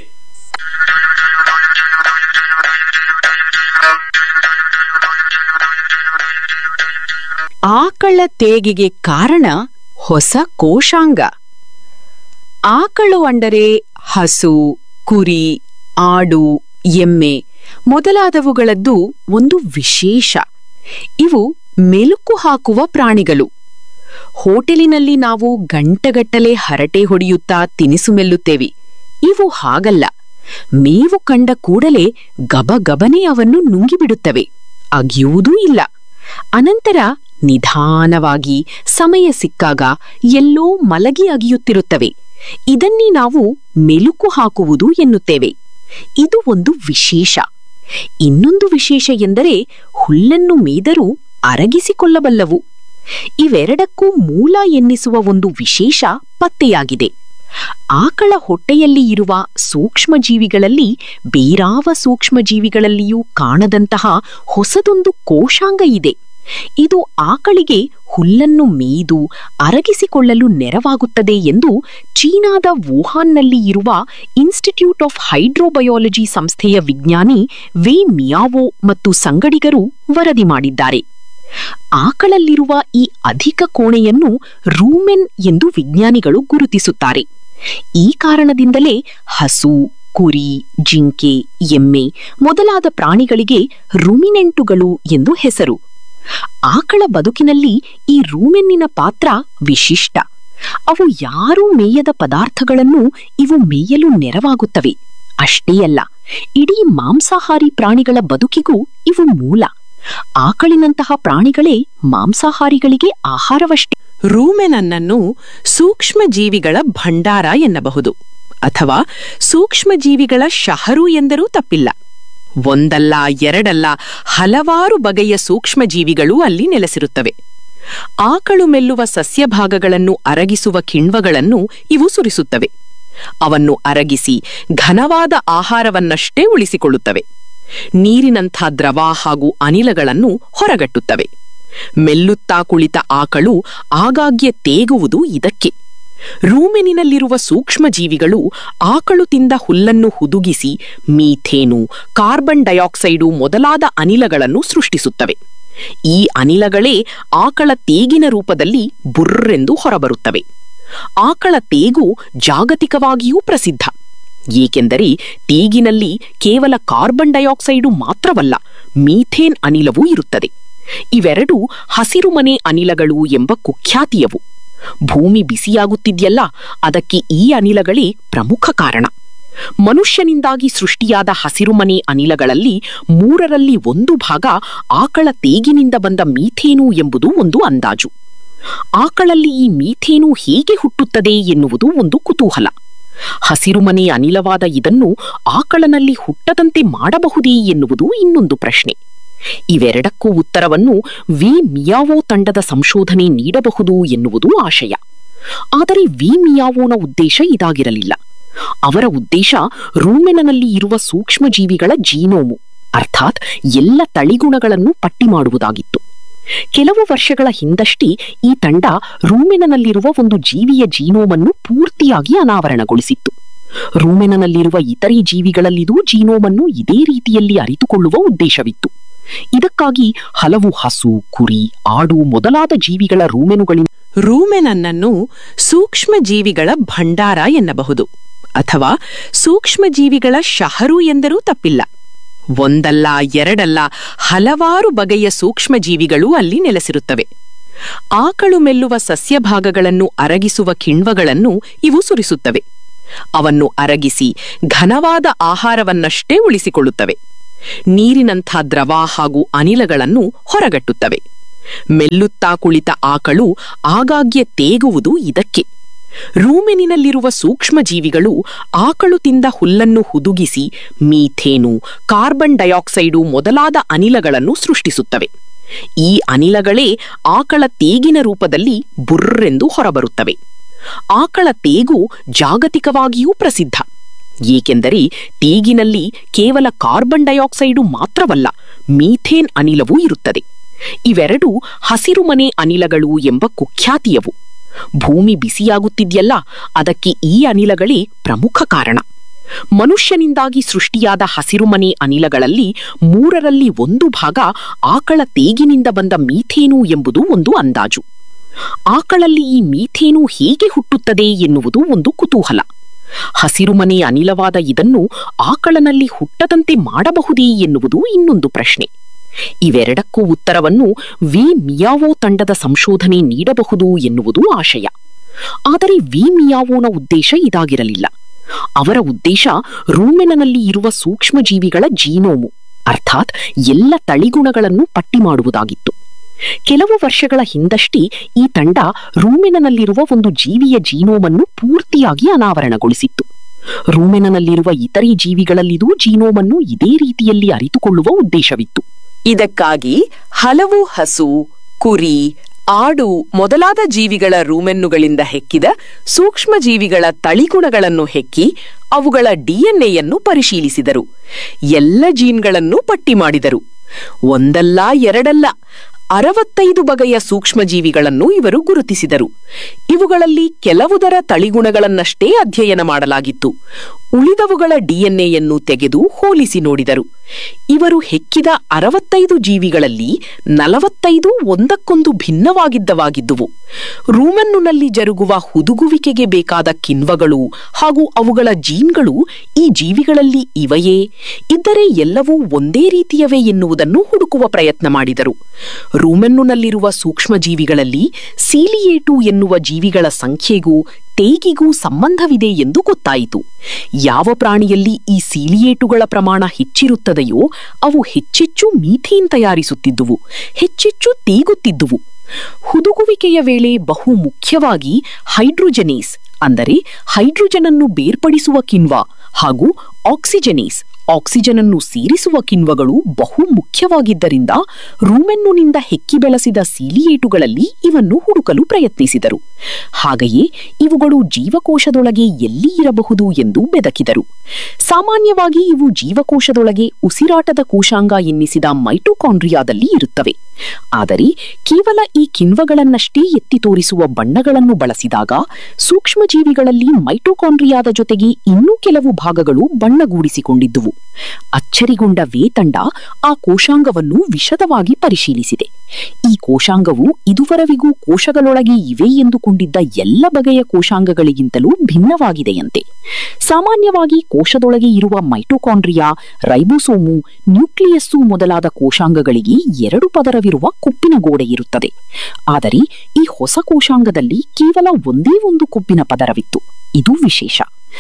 ಆಕಳ ತೇಗಿಗೆ ಕಾರಣ ಹೊಸ ಕೋಶಾಂಗ ಆಕಳು ಅಂದರೆ ಹಸು ಕುರಿ ಆಡು ಎಮ್ಮೆ ಮೊದಲಾದವುಗಳದ್ದು ಒಂದು ವಿಶೇಷ ಇವು ಮೆಲುಕು ಹಾಕುವ ಪ್ರಾಣಿಗಳು ಹೋಟೆಲಿನಲ್ಲಿ ನಾವು ಗಂಟಗಟ್ಟಲೆ ಹರಟೆ ಹೊಡೆಯುತ್ತಾ ತಿನಿಸು ಮೆಲ್ಲುತ್ತೇವೆ ಇವು ಹಾಗಲ್ಲ ಮೇವು ಕಂಡ ಕೂಡಲೇ ಗಬಗಬನೆ ಅವನ್ನು ನುಂಗಿಬಿಡುತ್ತವೆ ಅಗಿಯುವುದೂ ಇಲ್ಲ ಅನಂತರ ನಿಧಾನವಾಗಿ ಸಮಯ ಸಿಕ್ಕಾಗ ಎಲ್ಲೋ ಮಲಗಿ ಅಗಿಯುತ್ತಿರುತ್ತವೆ ಇದನ್ನೇ ನಾವು ಮೆಲುಕು ಹಾಕುವುದು ಎನ್ನುತ್ತೇವೆ ಇದು ಒಂದು ವಿಶೇಷ ಇನ್ನೊಂದು ವಿಶೇಷ ಎಂದರೆ ಹುಲ್ಲನ್ನು ಮೇದರೂ ಅರಗಿಸಿಕೊಳ್ಳಬಲ್ಲವು ಇವೆರಡಕ್ಕೂ ಮೂಲ ಎನ್ನಿಸುವ ಒಂದು ವಿಶೇಷ ಪತ್ತೆಯಾಗಿದೆ ಆಕಳ ಹೊಟ್ಟೆಯಲ್ಲಿ ಇರುವ ಸೂಕ್ಷ್ಮಜೀವಿಗಳಲ್ಲಿ ಬೇರಾವ ಸೂಕ್ಷ್ಮಜೀವಿಗಳಲ್ಲಿಯೂ ಕಾಣದಂತಹ ಹೊಸದೊಂದು ಕೋಶಾಂಗ ಇದೆ ಇದು ಆಕಳಿಗೆ ಹುಲ್ಲನ್ನು ಮೇಯ್ದು ಅರಗಿಸಿಕೊಳ್ಳಲು ನೆರವಾಗುತ್ತದೆ ಎಂದು ಚೀನಾದ ವುಹಾನ್ನಲ್ಲಿ ಇರುವ ಇನ್ಸ್ಟಿಟ್ಯೂಟ್ ಆಫ್ ಹೈಡ್ರೋಬಯಾಲಜಿ ಸಂಸ್ಥೆಯ ವಿಜ್ಞಾನಿ ವೇ ಮಿಯಾವೋ ಮತ್ತು ಸಂಗಡಿಗರು ವರದಿ ಮಾಡಿದ್ದಾರೆ ಆಕಳಲ್ಲಿರುವ ಈ ಅಧಿಕ ಕೋಣೆಯನ್ನು ರೂಮೆನ್ ಎಂದು ವಿಜ್ಞಾನಿಗಳು ಗುರುತಿಸುತ್ತಾರೆ ಈ ಕಾರಣದಿಂದಲೇ ಹಸು ಕುರಿ ಜಿಂಕೆ ಎಮ್ಮೆ ಮೊದಲಾದ ಪ್ರಾಣಿಗಳಿಗೆ ರುಮಿನೆಂಟುಗಳು ಎಂದು ಹೆಸರು ಆಕಳ ಬದುಕಿನಲ್ಲಿ ಈ ರೂಮೆನ್ನಿನ ಪಾತ್ರ ವಿಶಿಷ್ಟ ಅವು ಯಾರೂ ಮೇಯದ ಪದಾರ್ಥಗಳನ್ನು ಇವು ಮೇಯಲು ನೆರವಾಗುತ್ತವೆ ಅಷ್ಟೇ ಅಲ್ಲ ಇಡೀ ಮಾಂಸಾಹಾರಿ ಪ್ರಾಣಿಗಳ ಬದುಕಿಗೂ ಇವು ಮೂಲ ಆಕಳಿನಂತಹ ಪ್ರಾಣಿಗಳೇ ಮಾಂಸಾಹಾರಿಗಳಿಗೆ ಆಹಾರವಷ್ಟೇ ರೂಮೆನನ್ನನ್ನು ಸೂಕ್ಷ್ಮ ಜೀವಿಗಳ ಭಂಡಾರ ಎನ್ನಬಹುದು ಅಥವಾ ಸೂಕ್ಷ್ಮ ಜೀವಿಗಳ ಶಹರು ಎಂದರೂ ತಪ್ಪಿಲ್ಲ ಒಂದಲ್ಲ ಎರಡಲ್ಲ ಹಲವಾರು ಬಗೆಯ ಸೂಕ್ಷ್ಮ ಜೀವಿಗಳು ಅಲ್ಲಿ ನೆಲೆಸಿರುತ್ತವೆ ಆಕಳು ಮೆಲ್ಲುವ ಸಸ್ಯಭಾಗಗಳನ್ನು ಅರಗಿಸುವ ಕಿಣ್ವಗಳನ್ನು ಇವು ಸುರಿಸುತ್ತವೆ ಅವನ್ನು ಅರಗಿಸಿ ಘನವಾದ ಆಹಾರವನ್ನಷ್ಟೇ ಉಳಿಸಿಕೊಳ್ಳುತ್ತವೆ ನೀರಿನಂಥ ದ್ರವ ಹಾಗೂ ಅನಿಲಗಳನ್ನು ಹೊರಗಟ್ಟುತ್ತವೆ ಮೆಲ್ಲುತ್ತಾ ಕುಳಿತ ಆಕಳು ಆಗಾಗ್ಗೆ ತೇಗುವುದು ಇದಕ್ಕೆ ರೂಮೆನಿನಲ್ಲಿರುವ ಸೂಕ್ಷ್ಮ ಜೀವಿಗಳು ಆಕಳು ತಿಂದ ಹುಲ್ಲನ್ನು ಹುದುಗಿಸಿ ಮೀಥೇನು ಕಾರ್ಬನ್ ಡೈಆಕ್ಸೈಡು ಮೊದಲಾದ ಅನಿಲಗಳನ್ನು ಸೃಷ್ಟಿಸುತ್ತವೆ ಈ ಅನಿಲಗಳೇ ಆಕಳ ತೇಗಿನ ರೂಪದಲ್ಲಿ ಬುರ್ರೆಂದು ಹೊರಬರುತ್ತವೆ ಆಕಳ ತೇಗು ಜಾಗತಿಕವಾಗಿಯೂ ಪ್ರಸಿದ್ಧ ಏಕೆಂದರೆ ತೇಗಿನಲ್ಲಿ ಕೇವಲ ಕಾರ್ಬನ್ ಡೈಆಕ್ಸೈಡು ಮಾತ್ರವಲ್ಲ ಮೀಥೇನ್ ಅನಿಲವೂ ಇರುತ್ತದೆ ಇವೆರಡೂ ಹಸಿರುಮನೆ ಅನಿಲಗಳು ಎಂಬ ಕುಖ್ಯಾತಿಯವು ಭೂಮಿ ಬಿಸಿಯಾಗುತ್ತಿದೆಯಲ್ಲ ಅದಕ್ಕೆ ಈ ಅನಿಲಗಳೇ ಪ್ರಮುಖ ಕಾರಣ ಮನುಷ್ಯನಿಂದಾಗಿ ಸೃಷ್ಟಿಯಾದ ಹಸಿರುಮನೆ ಅನಿಲಗಳಲ್ಲಿ ಮೂರರಲ್ಲಿ ಒಂದು ಭಾಗ ಆಕಳ ತೇಗಿನಿಂದ ಬಂದ ಮೀಥೇನು ಎಂಬುದು ಒಂದು ಅಂದಾಜು ಆಕಳಲ್ಲಿ ಈ ಮೀಥೇನು ಹೇಗೆ ಹುಟ್ಟುತ್ತದೆ ಎನ್ನುವುದು ಒಂದು ಕುತೂಹಲ ಹಸಿರುಮನೆ ಅನಿಲವಾದ ಇದನ್ನು ಆಕಳನಲ್ಲಿ ಹುಟ್ಟದಂತೆ ಮಾಡಬಹುದೇ ಎನ್ನುವುದು ಇನ್ನೊಂದು ಪ್ರಶ್ನೆ ಇವೆರಡಕ್ಕೂ ಉತ್ತರವನ್ನು ವಿ ಮಿಯಾವೋ ತಂಡದ ಸಂಶೋಧನೆ ನೀಡಬಹುದು ಎನ್ನುವುದು ಆಶಯ ಆದರೆ ವಿ ಮಿಯಾವೋನ ಉದ್ದೇಶ ಇದಾಗಿರಲಿಲ್ಲ ಅವರ ಉದ್ದೇಶ ರೂಮೆನನಲ್ಲಿ ಇರುವ ಸೂಕ್ಷ್ಮ ಜೀವಿಗಳ ಜೀನೋಮು ಅರ್ಥಾತ್ ಎಲ್ಲ ತಳಿಗುಣಗಳನ್ನು ಪಟ್ಟಿ ಮಾಡುವುದಾಗಿತ್ತು ಕೆಲವು ವರ್ಷಗಳ ಹಿಂದಷ್ಟೇ ಈ ತಂಡ ರೂಮೆನನಲ್ಲಿರುವ ಒಂದು ಜೀವಿಯ ಜೀನೋಮನ್ನು ಪೂರ್ತಿಯಾಗಿ ಅನಾವರಣಗೊಳಿಸಿತ್ತು ರೂಮೆನನಲ್ಲಿರುವ ಇತರೆ ಜೀವಿಗಳಲ್ಲಿದೂ ಜೀನೋಮನ್ನು ಇದೇ ರೀತಿಯಲ್ಲಿ ಅರಿತುಕೊಳ್ಳುವ ಉದ್ದೇಶವಿತ್ತು ಇದಕ್ಕಾಗಿ ಹಲವು ಹಸು ಕುರಿ ಆಡು ಮೊದಲಾದ ಜೀವಿಗಳ ರೂಮೆನುಗಳಿಂದ ರೂಮೆನನ್ನನ್ನು ಸೂಕ್ಷ್ಮ ಜೀವಿಗಳ ಭಂಡಾರ ಎನ್ನಬಹುದು ಅಥವಾ ಸೂಕ್ಷ್ಮ ಜೀವಿಗಳ ಶಹರು ಎಂದರೂ ತಪ್ಪಿಲ್ಲ ಒಂದಲ್ಲ ಎರಡಲ್ಲ ಹಲವಾರು ಬಗೆಯ ಸೂಕ್ಷ್ಮ ಜೀವಿಗಳು ಅಲ್ಲಿ ನೆಲೆಸಿರುತ್ತವೆ ಆಕಳು ಮೆಲ್ಲುವ ಸಸ್ಯಭಾಗಗಳನ್ನು ಅರಗಿಸುವ ಕಿಣ್ವಗಳನ್ನು ಇವು ಸುರಿಸುತ್ತವೆ ಅವನ್ನು ಅರಗಿಸಿ ಘನವಾದ ಆಹಾರವನ್ನಷ್ಟೇ ಉಳಿಸಿಕೊಳ್ಳುತ್ತವೆ ನೀರಿನಂಥ ದ್ರವ ಹಾಗೂ ಅನಿಲಗಳನ್ನು ಹೊರಗಟ್ಟುತ್ತವೆ ಮೆಲ್ಲುತ್ತಾ ಕುಳಿತ ಆಕಳು ಆಗಾಗ್ಗೆ ತೇಗುವುದು ಇದಕ್ಕೆ ರೂಮೆನಿನಲ್ಲಿರುವ ಸೂಕ್ಷ್ಮ ಜೀವಿಗಳು ಆಕಳು ತಿಂದ ಹುಲ್ಲನ್ನು ಹುದುಗಿಸಿ ಮೀಥೇನು ಕಾರ್ಬನ್ ಡೈಆಕ್ಸೈಡು ಮೊದಲಾದ ಅನಿಲಗಳನ್ನು ಸೃಷ್ಟಿಸುತ್ತವೆ ಈ ಅನಿಲಗಳೇ ಆಕಳ ತೇಗಿನ ರೂಪದಲ್ಲಿ ಬುರ್ರೆಂದು ಹೊರಬರುತ್ತವೆ ಆಕಳ ತೇಗು ಜಾಗತಿಕವಾಗಿಯೂ ಪ್ರಸಿದ್ಧ ಏಕೆಂದರೆ ತೇಗಿನಲ್ಲಿ ಕೇವಲ ಕಾರ್ಬನ್ ಡೈಆಕ್ಸೈಡು ಮಾತ್ರವಲ್ಲ ಮೀಥೇನ್ ಅನಿಲವೂ ಇರುತ್ತದೆ ಇವೆರಡೂ ಹಸಿರುಮನೆ ಅನಿಲಗಳು ಎಂಬ ಕುಖ್ಯಾತಿಯವು ಭೂಮಿ ಬಿಸಿಯಾಗುತ್ತಿದೆಯಲ್ಲ ಅದಕ್ಕೆ ಈ ಅನಿಲಗಳೇ ಪ್ರಮುಖ ಕಾರಣ ಮನುಷ್ಯನಿಂದಾಗಿ ಸೃಷ್ಟಿಯಾದ ಹಸಿರುಮನೆ ಅನಿಲಗಳಲ್ಲಿ ಮೂರರಲ್ಲಿ ಒಂದು ಭಾಗ ಆಕಳ ತೇಗಿನಿಂದ ಬಂದ ಮೀಥೇನು ಎಂಬುದು ಒಂದು ಅಂದಾಜು ಆಕಳಲ್ಲಿ ಈ ಮೀಥೇನು ಹೇಗೆ ಹುಟ್ಟುತ್ತದೆ ಎನ್ನುವುದು ಒಂದು ಕುತೂಹಲ ಹಸಿರುಮನೆ ಅನಿಲವಾದ ಇದನ್ನು ಆಕಳನಲ್ಲಿ ಹುಟ್ಟದಂತೆ ಮಾಡಬಹುದೇ ಎನ್ನುವುದು ಇನ್ನೊಂದು ಪ್ರಶ್ನೆ ಇವೆರಡಕ್ಕೂ ಉತ್ತರವನ್ನು ವಿ ಮಿಯಾವೋ ತಂಡದ ಸಂಶೋಧನೆ ನೀಡಬಹುದು ಎನ್ನುವುದು ಆಶಯ ಆದರೆ ವಿ ಮಿಯಾವೋನ ಉದ್ದೇಶ ಇದಾಗಿರಲಿಲ್ಲ ಅವರ ಉದ್ದೇಶ ರೂಮೆನನಲ್ಲಿ ಇರುವ ಸೂಕ್ಷ್ಮ ಜೀವಿಗಳ ಜೀನೋಮು ಅರ್ಥಾತ್ ಎಲ್ಲ ತಳಿಗುಣಗಳನ್ನು ಪಟ್ಟಿ ಮಾಡುವುದಾಗಿತ್ತು ಕೆಲವು ವರ್ಷಗಳ ಹಿಂದಷ್ಟೇ ಈ ತಂಡ ರೂಮೆನನಲ್ಲಿರುವ ಒಂದು ಜೀವಿಯ ಜೀನೋಮನ್ನು ಪೂರ್ತಿಯಾಗಿ ಅನಾವರಣಗೊಳಿಸಿತ್ತು ರೂಮೆನನಲ್ಲಿರುವ ಇತರೆ ಜೀವಿಗಳಲ್ಲಿದೂ ಜೀನೋಮನ್ನು ಇದೇ ರೀತಿಯಲ್ಲಿ ಅರಿತುಕೊಳ್ಳುವ ಉದ್ದೇಶವಿತ್ತು ಇದಕ್ಕಾಗಿ ಹಲವು ಹಸು ಕುರಿ ಆಡು ಮೊದಲಾದ ಜೀವಿಗಳ ರೂಮೆನ್ನುಗಳಿಂದ ಹೆಕ್ಕಿದ ಸೂಕ್ಷ್ಮ ಜೀವಿಗಳ ತಳಿಗುಣಗಳನ್ನು ಹೆಕ್ಕಿ ಅವುಗಳ ಡಿಎನ್ಎಯನ್ನು ಪರಿಶೀಲಿಸಿದರು ಎಲ್ಲ ಜೀನ್ಗಳನ್ನು ಪಟ್ಟಿ ಮಾಡಿದರು ಒಂದಲ್ಲ ಎರಡಲ್ಲ ಅರವತ್ತೈದು ಬಗೆಯ ಸೂಕ್ಷ್ಮಜೀವಿಗಳನ್ನು ಇವರು ಗುರುತಿಸಿದರು ಇವುಗಳಲ್ಲಿ ಕೆಲವುದರ ತಳಿಗುಣಗಳನ್ನಷ್ಟೇ ಅಧ್ಯಯನ ಮಾಡಲಾಗಿತ್ತು ಉಳಿದವುಗಳ ಡಿಎನ್ಎಯನ್ನು ತೆಗೆದು ಹೋಲಿಸಿ ನೋಡಿದರು ಇವರು ಹೆಕ್ಕಿದ ಅರವತ್ತೈದು ಜೀವಿಗಳಲ್ಲಿ ನಲವತ್ತೈದು ಒಂದಕ್ಕೊಂದು ಭಿನ್ನವಾಗಿದ್ದವಾಗಿದ್ದುವು ರೂಮನ್ನುನಲ್ಲಿ ಜರುಗುವ ಹುದುಗುವಿಕೆಗೆ ಬೇಕಾದ ಕಿಣ್ವಗಳು ಹಾಗೂ ಅವುಗಳ ಜೀನ್ಗಳು ಈ ಜೀವಿಗಳಲ್ಲಿ ಇವೆಯೇ ಇದ್ದರೆ ಎಲ್ಲವೂ ಒಂದೇ ರೀತಿಯವೇ ಎನ್ನುವುದನ್ನು ಹುಡುಕುವ ಪ್ರಯತ್ನ ಮಾಡಿದರು ರೂಮನ್ನುನಲ್ಲಿರುವ ಸೂಕ್ಷ್ಮಜೀವಿಗಳಲ್ಲಿ ಸೀಲಿಯೇಟು ಎನ್ನುವ ಜೀವಿಗಳ ಸಂಖ್ಯೆಗೂ ತೇಗಿಗೂ ಸಂಬಂಧವಿದೆ ಎಂದು ಗೊತ್ತಾಯಿತು ಯಾವ ಪ್ರಾಣಿಯಲ್ಲಿ ಈ ಸೀಲಿಯೇಟುಗಳ ಪ್ರಮಾಣ ಹೆಚ್ಚಿರುತ್ತದೆಯೋ ಅವು ಹೆಚ್ಚೆಚ್ಚು ಮೀಥೇನ್ ತಯಾರಿಸುತ್ತಿದ್ದುವು ಹೆಚ್ಚೆಚ್ಚು ತೇಗುತ್ತಿದ್ದುವು ಹುದುಗುವಿಕೆಯ ವೇಳೆ ಬಹು ಮುಖ್ಯವಾಗಿ ಹೈಡ್ರೋಜನೇಸ್ ಅಂದರೆ ಹೈಡ್ರೋಜನ್ ಅನ್ನು ಬೇರ್ಪಡಿಸುವ ಕಿಣ್ವ ಹಾಗೂ ಆಕ್ಸಿಜನೇಸ್ ಆಕ್ಸಿಜನ್ ಅನ್ನು ಸೇರಿಸುವ ಕಿಣ್ವಗಳು ಬಹು ಮುಖ್ಯವಾಗಿದ್ದರಿಂದ ರೂಮೆನ್ನುನಿಂದ ಹೆಕ್ಕಿ ಬೆಳೆಸಿದ ಸೀಲಿಯೇಟುಗಳಲ್ಲಿ ಇವನ್ನು ಹುಡುಕಲು ಪ್ರಯತ್ನಿಸಿದರು ಹಾಗೆಯೇ ಇವುಗಳು ಜೀವಕೋಶದೊಳಗೆ ಎಲ್ಲಿ ಇರಬಹುದು ಎಂದು ಬೆದಕಿದರು ಸಾಮಾನ್ಯವಾಗಿ ಇವು ಜೀವಕೋಶದೊಳಗೆ ಉಸಿರಾಟದ ಕೋಶಾಂಗ ಎನ್ನಿಸಿದ ಮೈಟೋಕಾಂಡ್ರಿಯಾದಲ್ಲಿ ಇರುತ್ತವೆ ಆದರೆ ಕೇವಲ ಈ ಕಿಣ್ವಗಳನ್ನಷ್ಟೇ ಎತ್ತಿ ತೋರಿಸುವ ಬಣ್ಣಗಳನ್ನು ಬಳಸಿದಾಗ ಸೂಕ್ಷ್ಮಜೀವಿಗಳಲ್ಲಿ ಮೈಟೋಕಾಂಡ್ರಿಯಾದ ಜೊತೆಗೆ ಇನ್ನೂ ಕೆಲವು ಭಾಗಗಳು ಬಣ್ಣಗೂಡಿಸಿಕೊಂಡಿದ್ದುವು ಅಚ್ಚರಿಗೊಂಡ ವೇತಂಡ ಆ ಕೋಶಾಂಗವನ್ನು ವಿಶದವಾಗಿ ಪರಿಶೀಲಿಸಿದೆ ಈ ಕೋಶಾಂಗವು ಇದುವರೆವಿಗೂ ಕೋಶಗಳೊಳಗೆ ಇವೆ ಎಂದುಕೊಂಡಿದ್ದ ಎಲ್ಲ ಬಗೆಯ ಕೋಶಾಂಗಗಳಿಗಿಂತಲೂ ಭಿನ್ನವಾಗಿದೆಯಂತೆ ಸಾಮಾನ್ಯವಾಗಿ ಕೋಶದೊಳಗೆ ಇರುವ ಮೈಟೋಕಾಂಡ್ರಿಯಾ ರೈಬೋಸೋಮು ನ್ಯೂಕ್ಲಿಯಸ್ಸು ಮೊದಲಾದ ಕೋಶಾಂಗಗಳಿಗೆ ಎರಡು ಪದರವಿರುವ ಕೊಬ್ಬಿನ ಗೋಡೆ ಇರುತ್ತದೆ ಆದರೆ ಈ ಹೊಸ ಕೋಶಾಂಗದಲ್ಲಿ ಕೇವಲ ಒಂದೇ ಒಂದು ಕೊಬ್ಬಿನ ಪದರವಿತ್ತು ಇದು ವಿಶೇಷ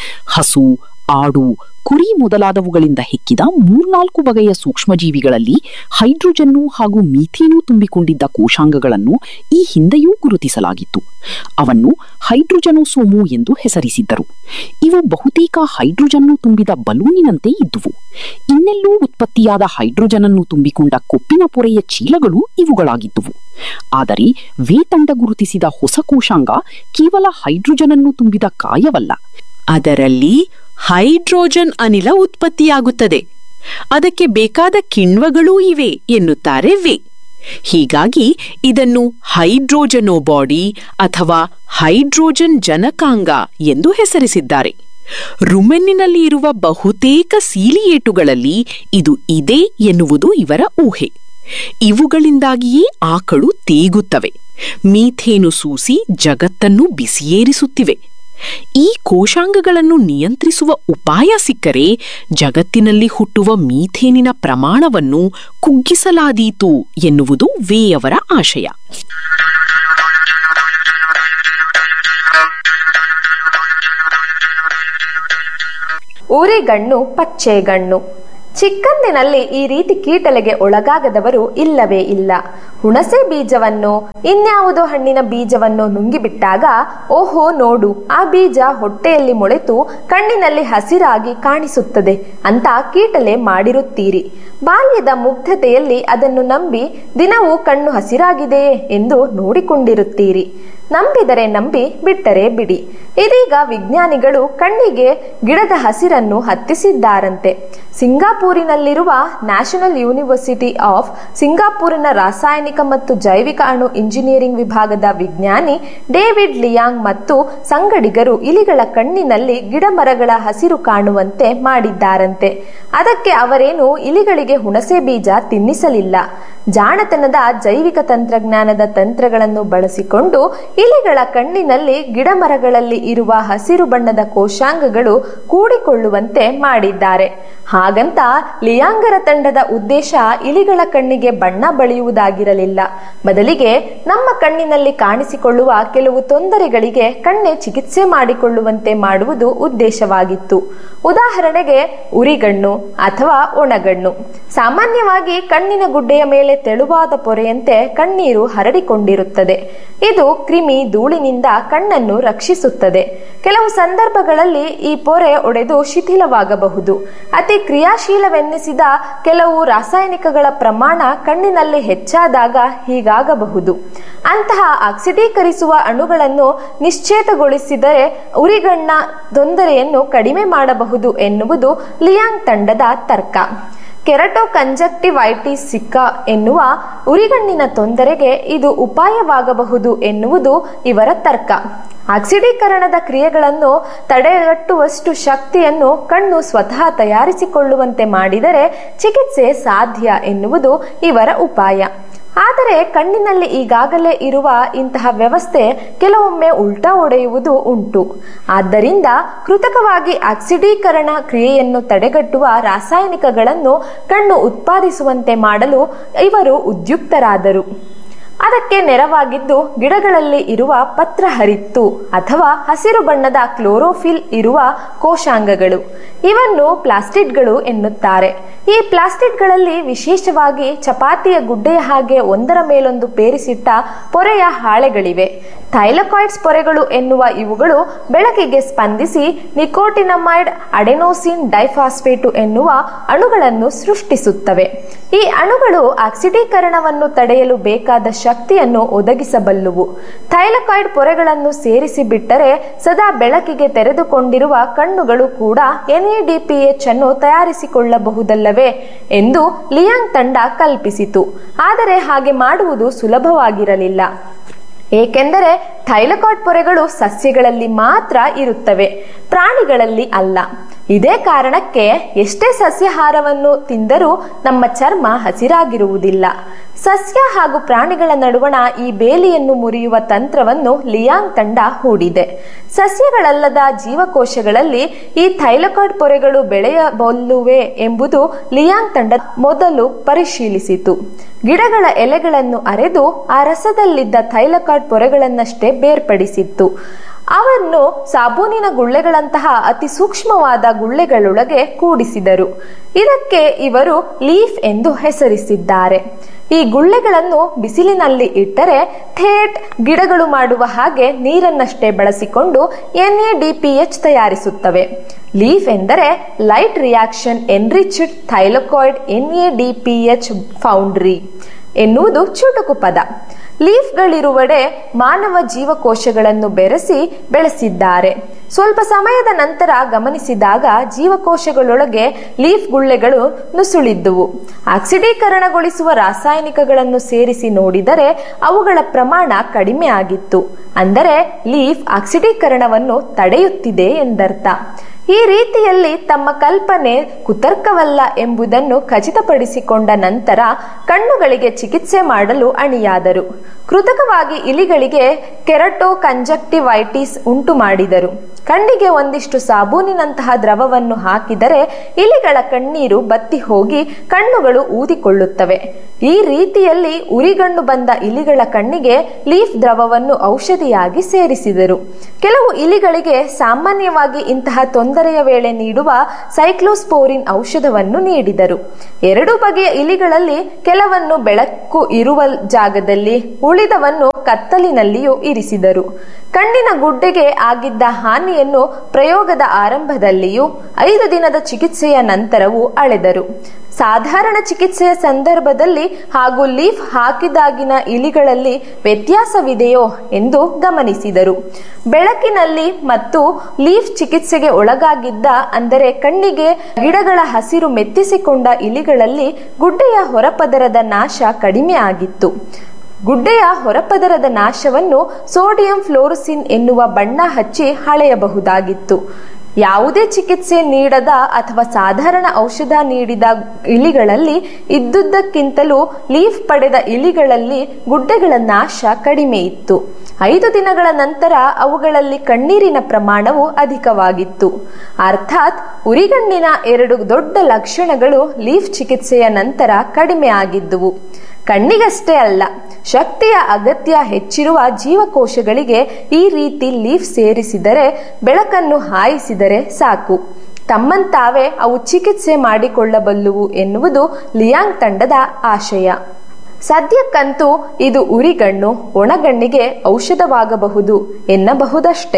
ಹಸು ಆಡು ಕುರಿ ಮೊದಲಾದವುಗಳಿಂದ ಹೆಕ್ಕಿದ ಮೂರ್ನಾಲ್ಕು ಬಗೆಯ ಸೂಕ್ಷ್ಮಜೀವಿಗಳಲ್ಲಿ ಹೈಡ್ರೋಜನ್ನು ಹಾಗೂ ಮೀಥೇನು ತುಂಬಿಕೊಂಡಿದ್ದ ಕೋಶಾಂಗಗಳನ್ನು ಈ ಹಿಂದೆಯೂ ಗುರುತಿಸಲಾಗಿತ್ತು ಅವನ್ನು ಹೈಡ್ರೋಜನೋಸೋಮು ಎಂದು ಹೆಸರಿಸಿದ್ದರು ಇವು ಬಹುತೇಕ ಹೈಡ್ರೋಜನ್ನು ತುಂಬಿದ ಬಲೂನಿನಂತೆ ಇದ್ದುವು ಇನ್ನೆಲ್ಲೂ ಉತ್ಪತ್ತಿಯಾದ ಹೈಡ್ರೋಜನ್ ಅನ್ನು ತುಂಬಿಕೊಂಡ ಕೊಪ್ಪಿನ ಪೊರೆಯ ಚೀಲಗಳು ಇವುಗಳಾಗಿದ್ದುವು ಆದರೆ ವೇತಂಡ ಗುರುತಿಸಿದ ಹೊಸ ಕೋಶಾಂಗ ಕೇವಲ ಹೈಡ್ರೋಜನ್ ಅನ್ನು ತುಂಬಿದ ಕಾಯವಲ್ಲ ಅದರಲ್ಲಿ ಹೈಡ್ರೋಜನ್ ಅನಿಲ ಉತ್ಪತ್ತಿಯಾಗುತ್ತದೆ ಅದಕ್ಕೆ ಬೇಕಾದ ಕಿಣ್ವಗಳೂ ಇವೆ ಎನ್ನುತ್ತಾರೆ ವೇ ಹೀಗಾಗಿ ಇದನ್ನು ಹೈಡ್ರೋಜನೋ ಬಾಡಿ ಅಥವಾ ಹೈಡ್ರೋಜನ್ ಜನಕಾಂಗ ಎಂದು ಹೆಸರಿಸಿದ್ದಾರೆ ರುಮೆನ್ನಿನಲ್ಲಿ ಇರುವ ಬಹುತೇಕ ಸೀಲಿಯೇಟುಗಳಲ್ಲಿ ಇದು ಇದೆ ಎನ್ನುವುದು ಇವರ ಊಹೆ ಇವುಗಳಿಂದಾಗಿಯೇ ಆಕಳು ತೇಗುತ್ತವೆ ಮೀಥೇನು ಸೂಸಿ ಜಗತ್ತನ್ನು ಬಿಸಿಯೇರಿಸುತ್ತಿವೆ ಈ ಕೋಶಾಂಗಗಳನ್ನು ನಿಯಂತ್ರಿಸುವ ಉಪಾಯ ಸಿಕ್ಕರೆ ಜಗತ್ತಿನಲ್ಲಿ ಹುಟ್ಟುವ ಮೀಥೇನಿನ ಪ್ರಮಾಣವನ್ನು ಕುಗ್ಗಿಸಲಾದೀತು ಎನ್ನುವುದು ವೇಯವರ ಆಶಯ ಊರಿಗಣ್ಣು ಪಚ್ಚೆಗಣ್ಣು ಚಿಕ್ಕಂದಿನಲ್ಲಿ ಈ ರೀತಿ ಕೀಟಲೆಗೆ ಒಳಗಾಗದವರು ಇಲ್ಲವೇ ಇಲ್ಲ ಹುಣಸೆ ಬೀಜವನ್ನು ಇನ್ಯಾವುದೋ ಹಣ್ಣಿನ ಬೀಜವನ್ನು ನುಂಗಿಬಿಟ್ಟಾಗ ಓಹೋ ನೋಡು ಆ ಬೀಜ ಹೊಟ್ಟೆಯಲ್ಲಿ ಮೊಳೆತು ಕಣ್ಣಿನಲ್ಲಿ ಹಸಿರಾಗಿ ಕಾಣಿಸುತ್ತದೆ ಅಂತ ಕೀಟಲೆ ಮಾಡಿರುತ್ತೀರಿ ಬಾಲ್ಯದ ಮುಗ್ಧತೆಯಲ್ಲಿ ಅದನ್ನು ನಂಬಿ ದಿನವೂ ಕಣ್ಣು ಹಸಿರಾಗಿದೆಯೇ ಎಂದು ನೋಡಿಕೊಂಡಿರುತ್ತೀರಿ ನಂಬಿದರೆ ನಂಬಿ ಬಿಟ್ಟರೆ ಬಿಡಿ ಇದೀಗ ವಿಜ್ಞಾನಿಗಳು ಕಣ್ಣಿಗೆ ಗಿಡದ ಹಸಿರನ್ನು ಹತ್ತಿಸಿದ್ದಾರಂತೆ ಸಿಂಗಾಪೂರಿನಲ್ಲಿರುವ ನ್ಯಾಷನಲ್ ಯೂನಿವರ್ಸಿಟಿ ಆಫ್ ಸಿಂಗಾಪೂರಿನ ರಾಸಾಯನಿಕ ಮತ್ತು ಜೈವಿಕ ಅಣು ಇಂಜಿನಿಯರಿಂಗ್ ವಿಭಾಗದ ವಿಜ್ಞಾನಿ ಡೇವಿಡ್ ಲಿಯಾಂಗ್ ಮತ್ತು ಸಂಗಡಿಗರು ಇಲಿಗಳ ಕಣ್ಣಿನಲ್ಲಿ ಗಿಡ ಮರಗಳ ಹಸಿರು ಕಾಣುವಂತೆ ಮಾಡಿದ್ದಾರಂತೆ ಅದಕ್ಕೆ ಅವರೇನು ಇಲಿಗಳಿಗೆ ಹುಣಸೆ ಬೀಜ ತಿನ್ನಿಸಲಿಲ್ಲ ಜಾಣತನದ ಜೈವಿಕ ತಂತ್ರಜ್ಞಾನದ ತಂತ್ರಗಳನ್ನು ಬಳಸಿಕೊಂಡು ಇಲಿಗಳ ಕಣ್ಣಿನಲ್ಲಿ ಗಿಡಮರಗಳಲ್ಲಿ ಇರುವ ಹಸಿರು ಬಣ್ಣದ ಕೋಶಾಂಗಗಳು ಕೂಡಿಕೊಳ್ಳುವಂತೆ ಮಾಡಿದ್ದಾರೆ ಹಾಗಂತ ಲಿಯಾಂಗರ ತಂಡದ ಉದ್ದೇಶ ಇಲಿಗಳ ಕಣ್ಣಿಗೆ ಬಣ್ಣ ಬಳಿಯುವುದಾಗಿರಲಿಲ್ಲ ಬದಲಿಗೆ ನಮ್ಮ ಕಣ್ಣಿನಲ್ಲಿ ಕಾಣಿಸಿಕೊಳ್ಳುವ ಕೆಲವು ತೊಂದರೆಗಳಿಗೆ ಕಣ್ಣೆ ಚಿಕಿತ್ಸೆ ಮಾಡಿಕೊಳ್ಳುವಂತೆ ಮಾಡುವುದು ಉದ್ದೇಶವಾಗಿತ್ತು ಉದಾಹರಣೆಗೆ ಉರಿಗಣ್ಣು ಅಥವಾ ಒಣಗಣ್ಣು ಸಾಮಾನ್ಯವಾಗಿ ಕಣ್ಣಿನ ಗುಡ್ಡೆಯ ಮೇಲೆ ತೆಳುವಾದ ಪೊರೆಯಂತೆ ಕಣ್ಣೀರು ಹರಡಿಕೊಂಡಿರುತ್ತದೆ ಇದು ಕ್ರಿಮಿ ಧೂಳಿನಿಂದ ಕಣ್ಣನ್ನು ರಕ್ಷಿಸುತ್ತದೆ ಕೆಲವು ಸಂದರ್ಭಗಳಲ್ಲಿ ಈ ಪೊರೆ ಒಡೆದು ಶಿಥಿಲವಾಗಬಹುದು ಅತಿ ಕ್ರಿಯಾಶೀಲವೆನ್ನಿಸಿದ ಕೆಲವು ರಾಸಾಯನಿಕಗಳ ಪ್ರಮಾಣ ಕಣ್ಣಿನಲ್ಲಿ ಹೆಚ್ಚಾದಾಗ ಹೀಗಾಗಬಹುದು ಅಂತಹ ಆಕ್ಸಿಡೀಕರಿಸುವ ಅಣುಗಳನ್ನು ನಿಶ್ಚೇತಗೊಳಿಸಿದರೆ ಉರಿಗಣ್ಣ ತೊಂದರೆಯನ್ನು ಕಡಿಮೆ ಮಾಡಬಹುದು ಎನ್ನುವುದು ಲಿಯಾಂಗ್ ತಂಡದ ತರ್ಕ ಕೆರಟೋಕಂಜಕ್ಟಿವೈಟಿಸ್ ಸಿಕ್ಕಾ ಎನ್ನುವ ಉರಿಗಣ್ಣಿನ ತೊಂದರೆಗೆ ಇದು ಉಪಾಯವಾಗಬಹುದು ಎನ್ನುವುದು ಇವರ ತರ್ಕ ಆಕ್ಸಿಡೀಕರಣದ ಕ್ರಿಯೆಗಳನ್ನು ತಡೆಗಟ್ಟುವಷ್ಟು ಶಕ್ತಿಯನ್ನು ಕಣ್ಣು ಸ್ವತಃ ತಯಾರಿಸಿಕೊಳ್ಳುವಂತೆ ಮಾಡಿದರೆ ಚಿಕಿತ್ಸೆ ಸಾಧ್ಯ ಎನ್ನುವುದು ಇವರ ಉಪಾಯ ಆದರೆ ಕಣ್ಣಿನಲ್ಲಿ ಈಗಾಗಲೇ ಇರುವ ಇಂತಹ ವ್ಯವಸ್ಥೆ ಕೆಲವೊಮ್ಮೆ ಉಲ್ಟಾ ಒಡೆಯುವುದು ಉಂಟು ಆದ್ದರಿಂದ ಕೃತಕವಾಗಿ ಆಕ್ಸಿಡೀಕರಣ ಕ್ರಿಯೆಯನ್ನು ತಡೆಗಟ್ಟುವ ರಾಸಾಯನಿಕಗಳನ್ನು ಕಣ್ಣು ಉತ್ಪಾದಿಸುವಂತೆ ಮಾಡಲು ಇವರು ಉದ್ಯುಕ್ತರಾದರು ಅದಕ್ಕೆ ನೆರವಾಗಿದ್ದು ಗಿಡಗಳಲ್ಲಿ ಇರುವ ಪತ್ರಹರಿತ್ತು ಅಥವಾ ಹಸಿರು ಬಣ್ಣದ ಕ್ಲೋರೋಫಿಲ್ ಇರುವ ಕೋಶಾಂಗಗಳು ಇವನ್ನು ಪ್ಲಾಸ್ಟಿಡ್ಗಳು ಎನ್ನುತ್ತಾರೆ ಈ ಪ್ಲಾಸ್ಟಿಡ್ಗಳಲ್ಲಿ ವಿಶೇಷವಾಗಿ ಚಪಾತಿಯ ಗುಡ್ಡೆಯ ಹಾಗೆ ಒಂದರ ಮೇಲೊಂದು ಪೇರಿಸಿಟ್ಟ ಪೊರೆಯ ಹಾಳೆಗಳಿವೆ ಥೈಲಕಾಯ್ಡ್ಸ್ ಪೊರೆಗಳು ಎನ್ನುವ ಇವುಗಳು ಬೆಳಕಿಗೆ ಸ್ಪಂದಿಸಿ ನಿಕೋಟಿನಮೈಡ್ ಅಡೆನೋಸಿನ್ ಡೈಫಾಸ್ಫೇಟು ಎನ್ನುವ ಅಣುಗಳನ್ನು ಸೃಷ್ಟಿಸುತ್ತವೆ ಈ ಅಣುಗಳು ಆಕ್ಸಿಡೀಕರಣವನ್ನು ತಡೆಯಲು ಬೇಕಾದ ಶಕ್ತಿಯನ್ನು ಒದಗಿಸಬಲ್ಲುವು ಥೈಲಕಾಯ್ಡ್ ಪೊರೆಗಳನ್ನು ಸೇರಿಸಿ ಬಿಟ್ಟರೆ ಸದಾ ಬೆಳಕಿಗೆ ತೆರೆದುಕೊಂಡಿರುವ ಕಣ್ಣುಗಳು ಕೂಡ ಎನ್ಎಡಿಪಿಎಚ್ ಅನ್ನು ತಯಾರಿಸಿಕೊಳ್ಳಬಹುದಲ್ಲವೇ ಎಂದು ಲಿಯಾಂಗ್ ತಂಡ ಕಲ್ಪಿಸಿತು ಆದರೆ ಹಾಗೆ ಮಾಡುವುದು ಸುಲಭವಾಗಿರಲಿಲ್ಲ ಏಕೆಂದರೆ ಥೈಲಕಾಯ್ಡ್ ಪೊರೆಗಳು ಸಸ್ಯಗಳಲ್ಲಿ ಮಾತ್ರ ಇರುತ್ತವೆ ಪ್ರಾಣಿಗಳಲ್ಲಿ ಅಲ್ಲ ಇದೇ ಕಾರಣಕ್ಕೆ ಎಷ್ಟೇ ಸಸ್ಯಾಹಾರವನ್ನು ತಿಂದರೂ ನಮ್ಮ ಚರ್ಮ ಹಸಿರಾಗಿರುವುದಿಲ್ಲ ಸಸ್ಯ ಹಾಗೂ ಪ್ರಾಣಿಗಳ ನಡುವಣ ಈ ಬೇಲಿಯನ್ನು ಮುರಿಯುವ ತಂತ್ರವನ್ನು ಲಿಯಾಂಗ್ ತಂಡ ಹೂಡಿದೆ ಸಸ್ಯಗಳಲ್ಲದ ಜೀವಕೋಶಗಳಲ್ಲಿ ಈ ಥೈಲಕಾಯ್ಡ್ ಪೊರೆಗಳು ಬೆಳೆಯಬಲ್ಲುವೆ ಎಂಬುದು ಲಿಯಾಂಗ್ ತಂಡ ಮೊದಲು ಪರಿಶೀಲಿಸಿತು ಗಿಡಗಳ ಎಲೆಗಳನ್ನು ಅರೆದು ಆ ರಸದಲ್ಲಿದ್ದ ಥೈಲಕಾಯ್ಡ್ ಪೊರೆಗಳನ್ನಷ್ಟೇ ಬೇರ್ಪಡಿಸಿತ್ತು ಅವನ್ನು ಸಾಬೂನಿನ ಗುಳ್ಳೆಗಳಂತಹ ಅತಿ ಸೂಕ್ಷ್ಮವಾದ ಗುಳ್ಳೆಗಳೊಳಗೆ ಕೂಡಿಸಿದರು ಇದಕ್ಕೆ ಇವರು ಲೀಫ್ ಎಂದು ಹೆಸರಿಸಿದ್ದಾರೆ ಈ ಗುಳ್ಳೆಗಳನ್ನು ಬಿಸಿಲಿನಲ್ಲಿ ಇಟ್ಟರೆ ಥೇಟ್ ಗಿಡಗಳು ಮಾಡುವ ಹಾಗೆ ನೀರನ್ನಷ್ಟೇ ಬಳಸಿಕೊಂಡು ಎನ್ಎಡಿಪಿಎಚ್ ತಯಾರಿಸುತ್ತವೆ ಲೀಫ್ ಎಂದರೆ light reaction enriched thylakoid NADPH foundry ಎನ್ನುವುದು ಚುಟುಕು ಪದ ಲೀಫ್ಗಳಿರುವಡೆ ಮಾನವ ಜೀವಕೋಶಗಳನ್ನು ಬೆರೆಸಿ ಬೆಳೆಸಿದ್ದಾರೆ ಸ್ವಲ್ಪ ಸಮಯದ ನಂತರ ಗಮನಿಸಿದಾಗ ಜೀವಕೋಶಗಳೊಳಗೆ ಲೀಫ್ ಗುಳ್ಳೆಗಳು ನುಸುಳಿದ್ದುವು ಆಕ್ಸಿಡೀಕರಣಗೊಳಿಸುವ ರಾಸಾಯನಿಕಗಳನ್ನು ಸೇರಿಸಿ ನೋಡಿದರೆ ಅವುಗಳ ಪ್ರಮಾಣ ಕಡಿಮೆ ಆಗಿತ್ತು ಅಂದರೆ ಲೀಫ್ ಆಕ್ಸಿಡೀಕರಣವನ್ನು ತಡೆಯುತ್ತಿದೆ ಎಂದರ್ಥ ಈ ರೀತಿಯಲ್ಲಿ ತಮ್ಮ ಕಲ್ಪನೆ ಕುತರ್ಕವಲ್ಲ ಎಂಬುದನ್ನು ಖಚಿತಪಡಿಸಿಕೊಂಡ ನಂತರ ಕಣ್ಣುಗಳಿಗೆ ಚಿಕಿತ್ಸೆ ಮಾಡಲು ಅಣಿಯಾದರು ಕೃತಕವಾಗಿ ಇಲಿಗಳಿಗೆ ಕೆರಟೋ ಕಂಜಕ್ಟಿವೈಟಿಸ್ ಉಂಟು ಮಾಡಿದರು ಕಣ್ಣಿಗೆ ಒಂದಿಷ್ಟು ಸಾಬೂನಿನಂತಹ ದ್ರವವನ್ನು ಹಾಕಿದರೆ ಇಲಿಗಳ ಕಣ್ಣೀರು ಬತ್ತಿ ಹೋಗಿ ಕಣ್ಣುಗಳು ಊದಿಕೊಳ್ಳುತ್ತವೆ ಈ ರೀತಿಯಲ್ಲಿ ಉರಿಗಣ್ಣು ಬಂದ ಇಲಿಗಳ ಕಣ್ಣಿಗೆ ಲೀಫ್ ದ್ರವವನ್ನು ಔಷಧಿಯಾಗಿ ಸೇರಿಸಿದರು ಕೆಲವು ಇಲಿಗಳಿಗೆ ಸಾಮಾನ್ಯವಾಗಿ ಇಂತಹ ತೊಂದರೆಯ ವೇಳೆ ನೀಡುವ ಸೈಕ್ಲೋಸ್ಪೋರಿನ್ ಔಷಧವನ್ನು ನೀಡಿದರು ಎರಡು ಬಗೆಯ ಇಲಿಗಳಲ್ಲಿ ಕೆಲವನ್ನು ಬೆಳಕು ಇರುವ ಜಾಗದಲ್ಲಿ ಉಳಿದವನ್ನು ಕತ್ತಲಿನಲ್ಲಿಯೂ ಇರಿಸಿದರು ಕಣ್ಣಿನ ಗುಡ್ಡೆಗೆ ಆಗಿದ್ದ ಹಾನಿಯನ್ನು ಪ್ರಯೋಗದ ಆರಂಭದಲ್ಲಿಯೂ ಐದು ದಿನದ ಚಿಕಿತ್ಸೆಯ ನಂತರವೂ ಅಳೆದರು ಸಾಧಾರಣ ಚಿಕಿತ್ಸೆಯ ಸಂದರ್ಭದಲ್ಲಿ ಹಾಗೂ ಲೀಫ್ ಹಾಕಿದಾಗಿನ ಇಲಿಗಳಲ್ಲಿ ವ್ಯತ್ಯಾಸವಿದೆಯೋ ಎಂದು ಗಮನಿಸಿದರು ಬೆಳಕಿನಲ್ಲಿ ಮತ್ತು ಲೀಫ್ ಚಿಕಿತ್ಸೆಗೆ ಒಳಗಾಗಿದ್ದ ಅಂದರೆ ಕಣ್ಣಿಗೆ ಗಿಡಗಳ ಹಸಿರು ಮೆತ್ತಿಸಿಕೊಂಡ ಇಲಿಗಳಲ್ಲಿ ಗುಡ್ಡೆಯ ಹೊರಪದರದ ನಾಶ ಕಡಿಮೆ ಆಗಿತ್ತು ಗುಡ್ಡೆಯ ಹೊರಪದರದ ನಾಶವನ್ನು ಸೋಡಿಯಂ ಫ್ಲೋರಸಿನ್ ಎನ್ನುವ ಬಣ್ಣ ಹಚ್ಚಿ ಹಳೆಯಬಹುದಾಗಿತ್ತು ಯಾವುದೇ ಚಿಕಿತ್ಸೆ ನೀಡದ ಅಥವಾ ಸಾಧಾರಣ ಔಷಧ ನೀಡಿದ ಇಲಿಗಳಲ್ಲಿ ಇದ್ದುದಕ್ಕಿಂತಲೂ ಲೀಫ್ ಪಡೆದ ಇಲಿಗಳಲ್ಲಿ ಗುಡ್ಡೆಗಳ ನಾಶ ಕಡಿಮೆ ಇತ್ತು ಐದು ದಿನಗಳ ನಂತರ ಅವುಗಳಲ್ಲಿ ಕಣ್ಣೀರಿನ ಪ್ರಮಾಣವು ಅಧಿಕವಾಗಿತ್ತು ಅರ್ಥಾತ್ ಉರಿಗಣ್ಣಿನ ಎರಡು ದೊಡ್ಡ ಲಕ್ಷಣಗಳು ಲೀಫ್ ಚಿಕಿತ್ಸೆಯ ನಂತರ ಕಡಿಮೆ ಆಗಿದ್ದುವು ಕಣ್ಣಿಗಷ್ಟೇ ಅಲ್ಲ ಶಕ್ತಿಯ ಅಗತ್ಯ ಹೆಚ್ಚಿರುವ ಜೀವಕೋಶಗಳಿಗೆ ಈ ರೀತಿ ಲೀಫ್ ಸೇರಿಸಿದರೆ ಬೆಳಕನ್ನು ಹಾಯಿಸಿದರೆ ಸಾಕು ತಮ್ಮಂತಾವೇ ಅವು ಚಿಕಿತ್ಸೆ ಮಾಡಿಕೊಳ್ಳಬಲ್ಲುವು ಎನ್ನುವುದು ಲಿಯಾಂಗ್ ತಂಡದ ಆಶಯ ಸದ್ಯಕ್ಕಂತೂ ಇದು ಉರಿಗಣ್ಣು ಒಣಗಣ್ಣಿಗೆ ಔಷಧವಾಗಬಹುದು ಎನ್ನಬಹುದಷ್ಟೇ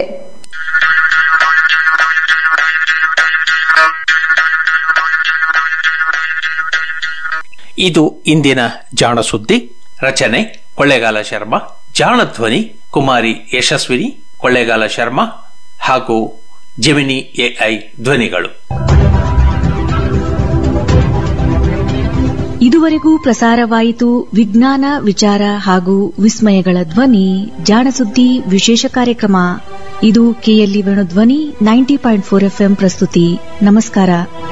ಇದು ಇಂದಿನ ಜಾಣ ಸುದ್ದಿ ರಚನೆ ಕೊಳ್ಳೇಗಾಲ ಶರ್ಮಾ ಜಾಣ ಧ್ವನಿ ಕುಮಾರಿ ಯಶಸ್ವಿನಿ ಕೊಳ್ಳೇಗಾಲ ಶರ್ಮಾ ಹಾಗೂ ಜೆಮಿನಿ ಎಐ ಧ್ವನಿಗಳು ಇದುವರೆಗೂ ಪ್ರಸಾರವಾಯಿತು ವಿಜ್ಞಾನ ವಿಚಾರ ಹಾಗೂ ವಿಸ್ಮಯಗಳ ಧ್ವನಿ ಜಾಣಸುದ್ದಿ ವಿಶೇಷ ಕಾರ್ಯಕ್ರಮ ಇದು ಕೆಎಲ್ಇ ಧ್ವನಿ ನೈಂಟಿ ಪಾಯಿಂಟ್ ಫೋರ್ ಎಫ್ಎಂ ಪ್ರಸ್ತುತಿ ನಮಸ್ಕಾರ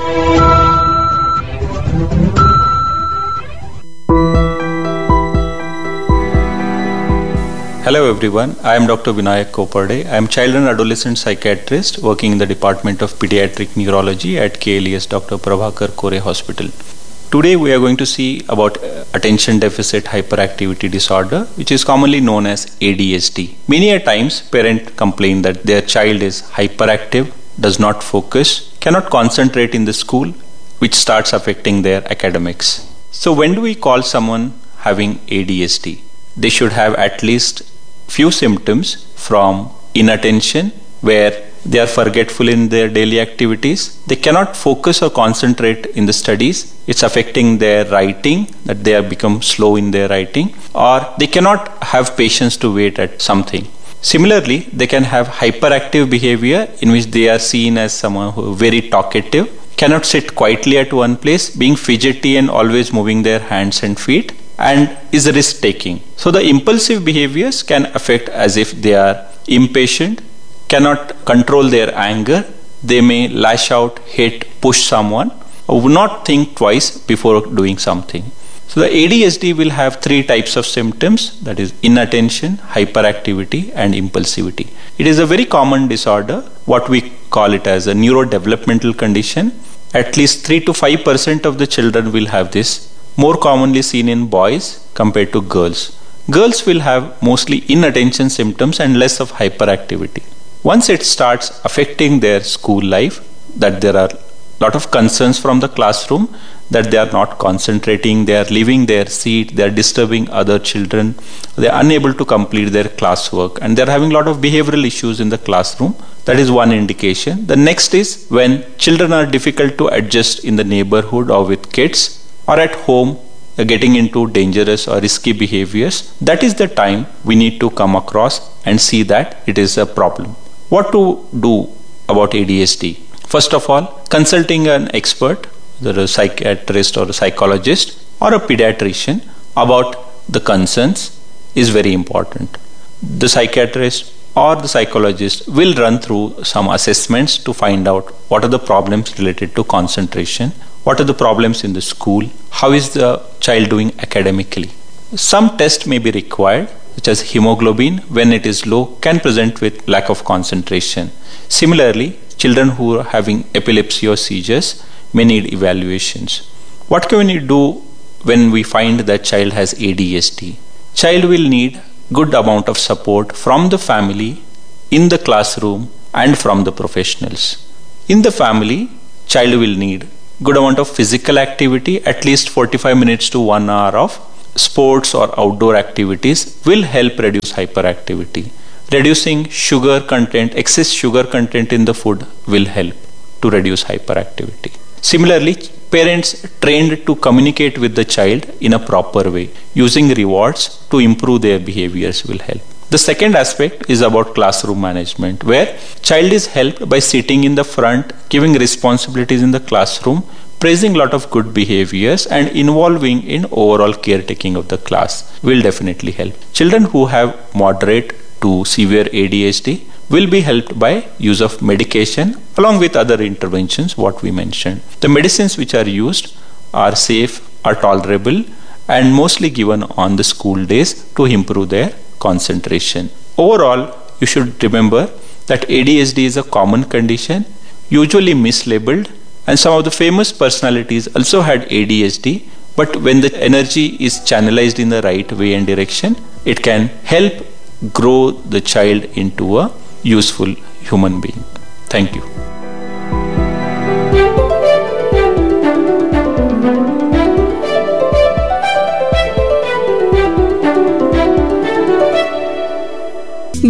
Hello everyone, I am Dr. Vinayak Koparde. I am child and adolescent psychiatrist working in the Department of Pediatric Neurology at KLES Dr. Prabhakar Kore Hospital. Today we are going to see about uh, attention deficit hyperactivity disorder which is commonly known as ADHD. Many a times parent complain that their child is hyperactive, does not focus, cannot concentrate in the school which starts affecting their academics. So when do we call someone having ADHD? They should have at least few symptoms from inattention where they are forgetful in their daily activities they cannot focus or concentrate in the studies it's affecting their writing that they have become slow in their writing or they cannot have patience to wait at something similarly they can have hyperactive behavior in which they are seen as someone who is very talkative cannot sit quietly at one place being fidgety and always moving their hands and feet and is risk taking. So the impulsive behaviors can affect as if they are impatient, cannot control their anger, they may lash out, hit, push someone, or would not think twice before doing something. So the ADHD will have three types of symptoms that is inattention, hyperactivity and impulsivity. It is a very common disorder what we call it as a neurodevelopmental condition. At least 3 to 5% of the children will have this more commonly seen in boys compared to girls. Girls will have mostly inattention symptoms and less of hyperactivity. Once it starts affecting their school life, that there are lot of concerns from the classroom that they are not concentrating, they are leaving their seat, they are disturbing other children, they are unable to complete their classwork, and they are having a lot of behavioral issues in the classroom. That is one indication. The next is when children are difficult to adjust in the neighborhood or with kids or at home uh, getting into dangerous or risky behaviors, that is the time we need to come across and see that it is a problem. What to do about ADHD? First of all, consulting an expert, whether a psychiatrist or a psychologist or a pediatrician about the concerns is very important. The psychiatrist or the psychologist will run through some assessments to find out what are the problems related to concentration, what are the problems in the school, how is the child doing academically. Some tests may be required, such as hemoglobin, when it is low, can present with lack of concentration. Similarly, children who are having epilepsy or seizures may need evaluations. What can we do when we find that child has ADHD? Child will need good amount of support from the family, in the classroom, and from the professionals. In the family, child will need good amount of physical activity, at least 45 minutes to 1 hour of sports or outdoor activities will help reduce hyperactivity. Reducing sugar content, excess sugar content in the food will help to reduce hyperactivity. Similarly, parents trained to communicate with the child in a proper way using rewards to improve their behaviors will help. The second aspect is about classroom management where child is helped by sitting in the front, giving responsibilities in the classroom, praising a lot of good behaviors and involving in overall caretaking of the class will definitely help. Children who have moderate to severe ADHD will be helped by use of medication along with other interventions what we mentioned. The medicines which are used are safe, are tolerable and mostly given on the school days to improve their concentration. Overall, you should remember that ADHD is a common condition, usually mislabeled, and some of the famous personalities also had ADHD. But when the energy is channelized in the right way and direction, it can help grow the child into a useful human being. Thank you.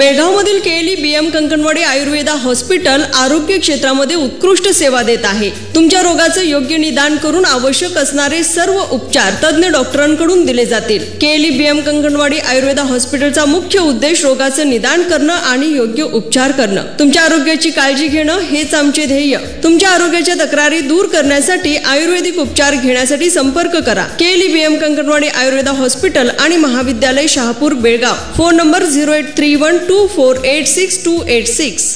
बेळगावमधील KLE BM Kankanwadi Ayurveda hospital आरोग्य क्षेत्रामध्ये उत्कृष्ट सेवा देत आहे तुमच्या रोगाचं योग्य निदान करून आवश्यक असणारे सर्व उपचार तज्ज्ञ डॉक्टरांकडून दिले जातील केएलई बीएम कंकणवाडी आयुर्वेदा हॉस्पिटलचा मुख्य उद्देश रोगाचं निदान करणं आणि योग्य उपचार करणं तुमच्या आरोग्याची काळजी घेणं हेच आमचे ध्येय तुमच्या आरोग्याच्या तक्रारी दूर करण्यासाठी आयुर्वेदिक उपचार घेण्यासाठी संपर्क करा KLE BM Kankanwadi Ayurveda hospital आणि महाविद्यालय Shahapur Belgaum phone number zero eight three one two four eight six two eight six